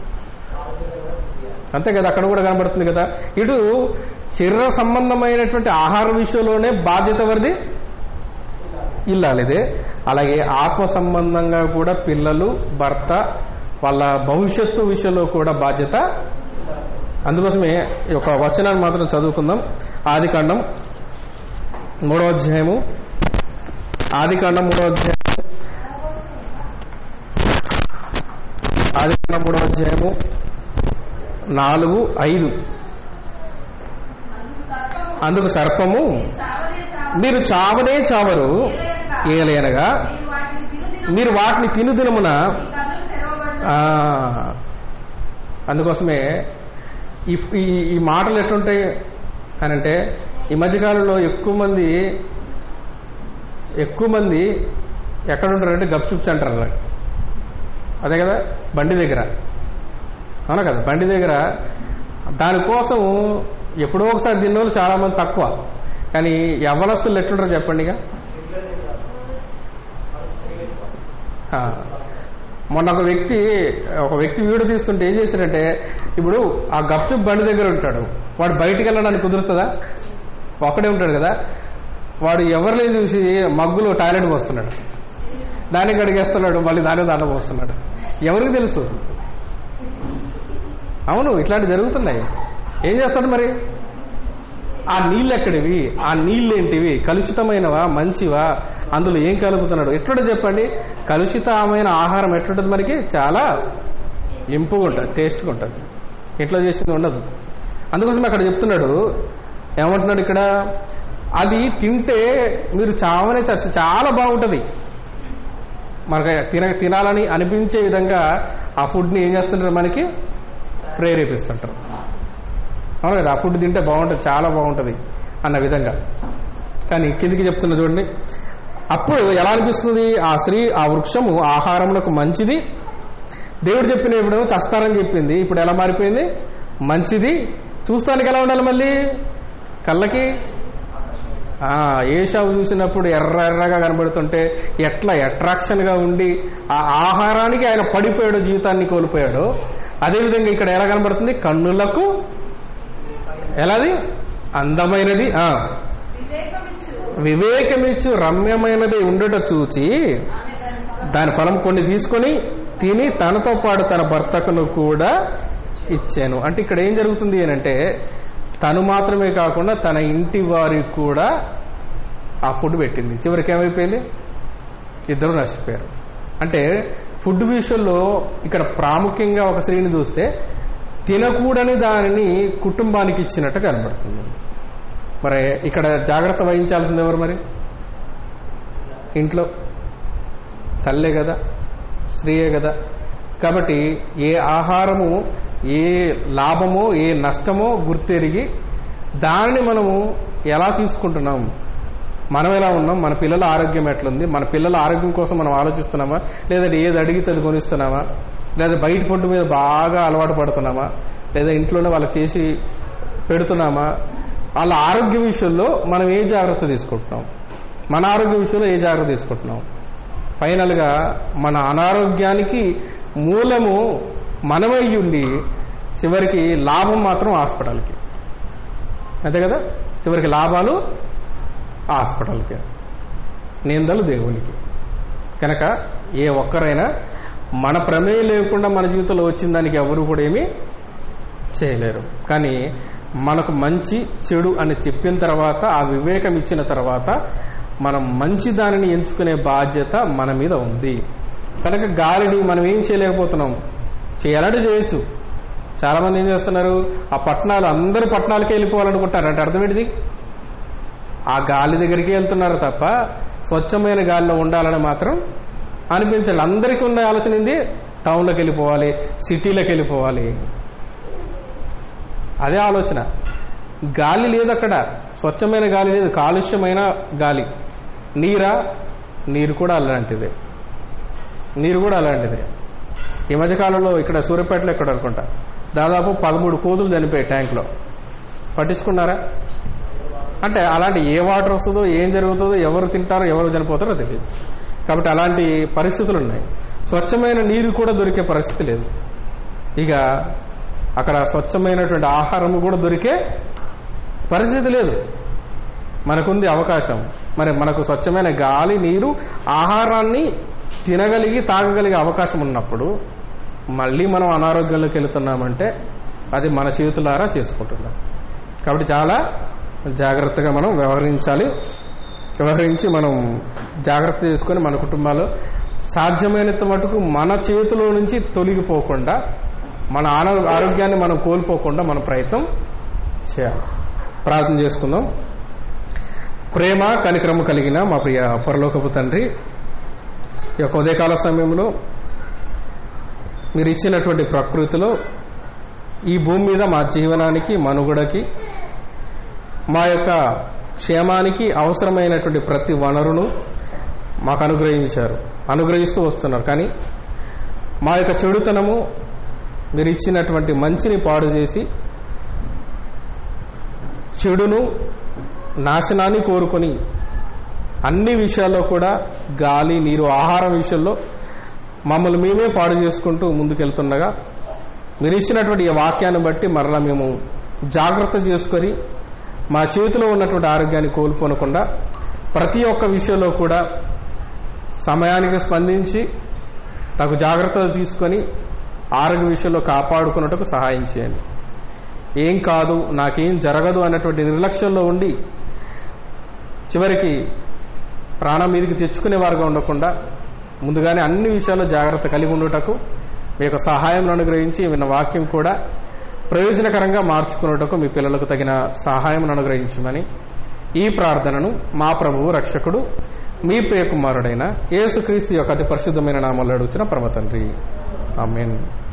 అంతే కదా అక్కడ కూడా కనబడుతుంది కదా ఇటు శరీర సంబంధమైనటువంటి ఆహార విషయంలోనే బాధ్యత ఎవరిది ఇల్లాలిదే అలాగే ఆత్మ సంబంధంగా కూడా పిల్లలు భర్త వాళ్ళ భవిష్యత్తు విషయంలో కూడా బాధ్యత అందుకోసమే ఈ ఒక వచనాన్ని మాత్రం చదువుకుందాం ఆది కాండం మూడో అధ్యాయము ఆది కాండం మూడో అధ్యాయం ఆది కాండం మూడో అధ్యాయము నాలుగు ఐదు అందుకు సర్పము చావనే చావు. మీరు చావనే చావరు ఏలయనగా మీరు వాటిని తిను తిను. మీరు వాటిని తిను దినమున మీ కన్నులు తెరవబడును. ఆ, అందుకోసమే ఈ ఈ ఈ మాటలు ఎట్లుంటాయి అని అంటే ఈ మధ్యకాలంలో ఎక్కువ మంది ఎక్కువ మంది ఎక్కడ ఉంటారంటే గప్చుప్ సెంటర్ అదే కదా బండి దగ్గర అవునా కదా బండి దగ్గర దానికోసం ఎప్పుడో ఒకసారి తిన్నోళ్ళు చాలా మంది తక్కువ కానీ యవ్వనస్తులు ఎట్లుంటారు చెప్పండి ఇక ఆ, మొన్న ఒక వ్యక్తి ఒక వ్యక్తి వీడియో తీస్తుంటే ఏం చేశాడంటే ఇప్పుడు ఆ గప్చుప్ బండి దగ్గర ఉంటాడు వాడు బయటికి వెళ్ళడానికి కుదురుతుందా ఒక్కడే ఉంటాడు కదా వాడు ఎవరిని చూసి మగ్గులో టాయిలెట్ పోస్తున్నాడు దానికి అడిగేస్తున్నాడు మళ్ళీ దాని దాంట్లో పోస్తున్నాడు ఎవరికి తెలుసు అవును ఇట్లాంటి జరుగుతున్నాయి ఏం చేస్తాడు మరి ఆ నీళ్ళు ఎక్కడివి ఆ నీళ్ళు ఏంటివి కలుషితమైనవా మంచివా అందులో ఏం కలుపుతున్నాడు ఎట్లుంటుంది చెప్పండి కలుషితమైన ఆహారం ఎట్లుంటుంది మనకి చాలా ఇంపుగా ఉంటుంది టేస్ట్గా ఉంటుంది ఇంట్లో చేసింది ఉండదు అందుకోసం అక్కడ చెప్తున్నాడు ఏమంటున్నాడు ఇక్కడ అది తింటే మీరు చావనే చచ్చి చాలా బాగుంటుంది మనకి తిన తినాలని అనిపించే విధంగా ఆ ఫుడ్ని ఏం చేస్తుంటారు మనకి ప్రేరేపిస్తుంటారు అవును కదా ఆ ఫుడ్ తింటే బాగుంటుంది చాలా బాగుంటుంది అన్న విధంగా కానీ కిందికి చెప్తున్నా చూడండి అప్పుడు ఎలా అనిపిస్తుంది ఆ స్త్రీ ఆ వృక్షము ఆహారములకు మంచిది దేవుడు చెప్పిన ఇప్పుడు చస్తారని చెప్పింది ఇప్పుడు ఎలా మారిపోయింది మంచిది చూస్తానికి ఎలా ఉండాలి మళ్ళీ కళ్ళకి ఆ, ఏషావు చూసినప్పుడు ఎర్ర ఎర్రగా కనబడుతుంటే ఎట్లా అట్రాక్షన్గా ఉండి ఆ ఆహారానికి ఆయన పడిపోయాడు జీవితాన్ని కోల్పోయాడు అదేవిధంగా ఇక్కడ ఎలా కనబడుతుంది కన్నులకు ఎలాది అందమైనది ఆ వివేకమిచ్చు వివేకమిచ్చు రమ్యమైనది ఉండట చూచి ఆమె దాని ఫలం దాని ఫలం కొన్ని తీసుకొని తిని తనతో పాటు తన భర్తకును కూడా ఇచ్చాను అంటే ఇక్కడ ఏం జరుగుతుంది అని అంటే తను మాత్రమే కాకుండా తన ఇంటి వారికి కూడా ఆ ఫుడ్ పెట్టింది చివరికి ఏమైపోయింది ఇద్దరు నష్టపోయారు అంటే ఫుడ్ విషయంలో ఇక్కడ ప్రాముఖ్యంగా ఒక స్త్రీని చూస్తే తినకూడని దానిని కుటుంబానికి ఇచ్చినట్టు కనబడుతుంది మరి ఇక్కడ జాగ్రత్త వహించాల్సింది ఎవరు మరి ఇంట్లో తల్లే కదా స్త్రీయే కదా కాబట్టి ఏ ఆహారము ఏ లాభమో ఏ నష్టమో గుర్తెరిగి దానిని మనము ఎలా తీసుకుంటున్నాం మనం ఎలా ఉన్నాం మన పిల్లల ఆరోగ్యం ఎట్లుంది మన పిల్లల ఆరోగ్యం కోసం మనం ఆలోచిస్తున్నామా లేదంటే ఏది అడిగితే అది కొనిస్తున్నామా లేదా బయట ఫుడ్ మీద బాగా అలవాటు పడుతున్నామా లేదా ఇంట్లోనే వాళ్ళకి చేసి పెడుతున్నామా వాళ్ళ ఆరోగ్య విషయంలో మనం ఏ జాగ్రత్త తీసుకుంటున్నాం మన ఆరోగ్య విషయంలో ఏ జాగ్రత్త తీసుకుంటున్నాం ఫైనల్గా మన అనారోగ్యానికి మూలము మనమై ఉండి చివరికి లాభం మాత్రం హాస్పిటల్కి అంతే కదా చివరికి లాభాలు హాస్పిటల్కి నిందలు దేవునికి కనుక ఏ ఒక్కరైనా మన ప్రమేయం లేకుండా మన జీవితంలో వచ్చిన దానికి ఎవరు కూడా ఏమీ చేయలేరు కానీ మనకు మంచి చెడు అని చెప్పిన తర్వాత ఆ వివేకం ఇచ్చిన తర్వాత మనం మంచి దానిని ఎంచుకునే బాధ్యత మన మీద ఉంది కనుక గాలిని మనం ఏం చేయలేకపోతున్నాం చేయాలంటే చేయొచ్చు చాలా మంది ఏం చేస్తున్నారు ఆ పట్టణాలు అందరు పట్టణాలకే వెళ్ళిపోవాలనుకుంటారు అంటే అర్థం ఏంటిది ఆ గాలి దగ్గరికి వెళ్తున్నారు తప్ప స్వచ్ఛమైన గాలిలో ఉండాలని మాత్రం అనిపించాలి అందరికీ ఉన్న ఆలోచన ఏంది టౌన్లోకి వెళ్ళిపోవాలి సిటీలోకి వెళ్ళిపోవాలి అదే ఆలోచన గాలి లేదు అక్కడ స్వచ్ఛమైన గాలి లేదు కాలుష్యమైన గాలి నీరా నీరు కూడా అలాంటిదే నీరు కూడా అలాంటిదే ఈ మధ్యకాలంలో ఇక్కడ సూర్యాపేటలో ఎక్కడ అనుకుంటా దాదాపు పదమూడు కోతులు చనిపోయాయి ట్యాంక్లో పట్టించుకున్నారా అంటే అలాంటి ఏ వాటర్ వస్తుందో ఏం జరుగుతుందో ఎవరు తింటారో ఎవరు చనిపోతారో తెలియదు కాబట్టి అలాంటి పరిస్థితులు ఉన్నాయి స్వచ్ఛమైన నీరు కూడా దొరికే పరిస్థితి లేదు ఇక అక్కడ స్వచ్ఛమైనటువంటి ఆహారము కూడా దొరికే పరిస్థితి లేదు మనకుంది అవకాశం మరి మనకు స్వచ్ఛమైన గాలి నీరు ఆహారాన్ని తినగలిగి తాగగలిగే అవకాశం ఉన్నప్పుడు మళ్ళీ మనం అనారోగ్యంలోకి వెళుతున్నామంటే అది మన చేతులారా చేసుకుంటున్నాం కాబట్టి చాలా జాగ్రత్తగా మనం వ్యవహరించాలి వ్యవహరించి మనం జాగ్రత్త చేసుకొని మన కుటుంబాలు సాధ్యమైనంత మటుకు మన చేతిలో నుంచి తొలగిపోకుండా మన ఆన- ఆరోగ్యాన్ని మనం కోల్పోకుండా మన ప్రయత్నం చేయాలి ప్రార్థన చేసుకుందాం ప్రేమ కనిక్రమ కలిగిన మా ప్రియ పరలోకపు తండ్రి ఈ యొక్క ఉదయకాల సమయంలో మీరు ఇచ్చినటువంటి ప్రకృతిలో ఈ భూమి మీద మా జీవనానికి మనుగడకి మా యొక్క క్షేమానికి అవసరమైనటువంటి ప్రతి వనరును మాకు అనుగ్రహించారు అనుగ్రహిస్తూ వస్తున్నారు కానీ మా యొక్క చెడుతనము మీరు ఇచ్చినటువంటి మంచిని పాడు చేసి చెడును నాశనాన్ని కోరుకొని అన్ని విషయాల్లో కూడా గాలి నీరు ఆహారం విషయంలో మమ్మల్ని మేమే పాడు చేసుకుంటూ ముందుకెళ్తుండగా మీరు ఇచ్చినటువంటి ఈ వాక్యాన్ని బట్టి మరలా మేము జాగ్రత్త చేసుకొని మా చేతిలో ఉన్నటువంటి ఆరోగ్యాన్ని కోల్పోనకుండా ప్రతి ఒక్క విషయంలో కూడా సమయానికి స్పందించి తగు జాగ్రత్తలు తీసుకొని ఆరోగ్య విషయంలో కాపాడుకున్నట్టుకు సహాయం చేయండి ఏం కాదు నాకేం జరగదు అన్నటువంటి నిర్లక్ష్యంలో ఉండి చివరికి ప్రాణం మీదకి తెచ్చుకునే వారుగా ఉండకుండా ముందుగానే అన్ని విషయాల్లో జాగ్రత్త కలిగి ఉండుటకు మీ యొక్క సహాయం అనుగ్రహించి విన్న వాక్యం కూడా ప్రయోజనకరంగా మార్చుకున్నటకు మీ పిల్లలకు తగిన సహాయం అనుగ్రహించమని ఈ ప్రార్థనను మా ప్రభువు రక్షకుడు మీ ప్రియ కుమారుడైన యేసుక్రీస్తు యొక్క అతి పరిశుద్ధమైన నామంలో అడుగుచిన పరమ తండ్రి ఆమెన్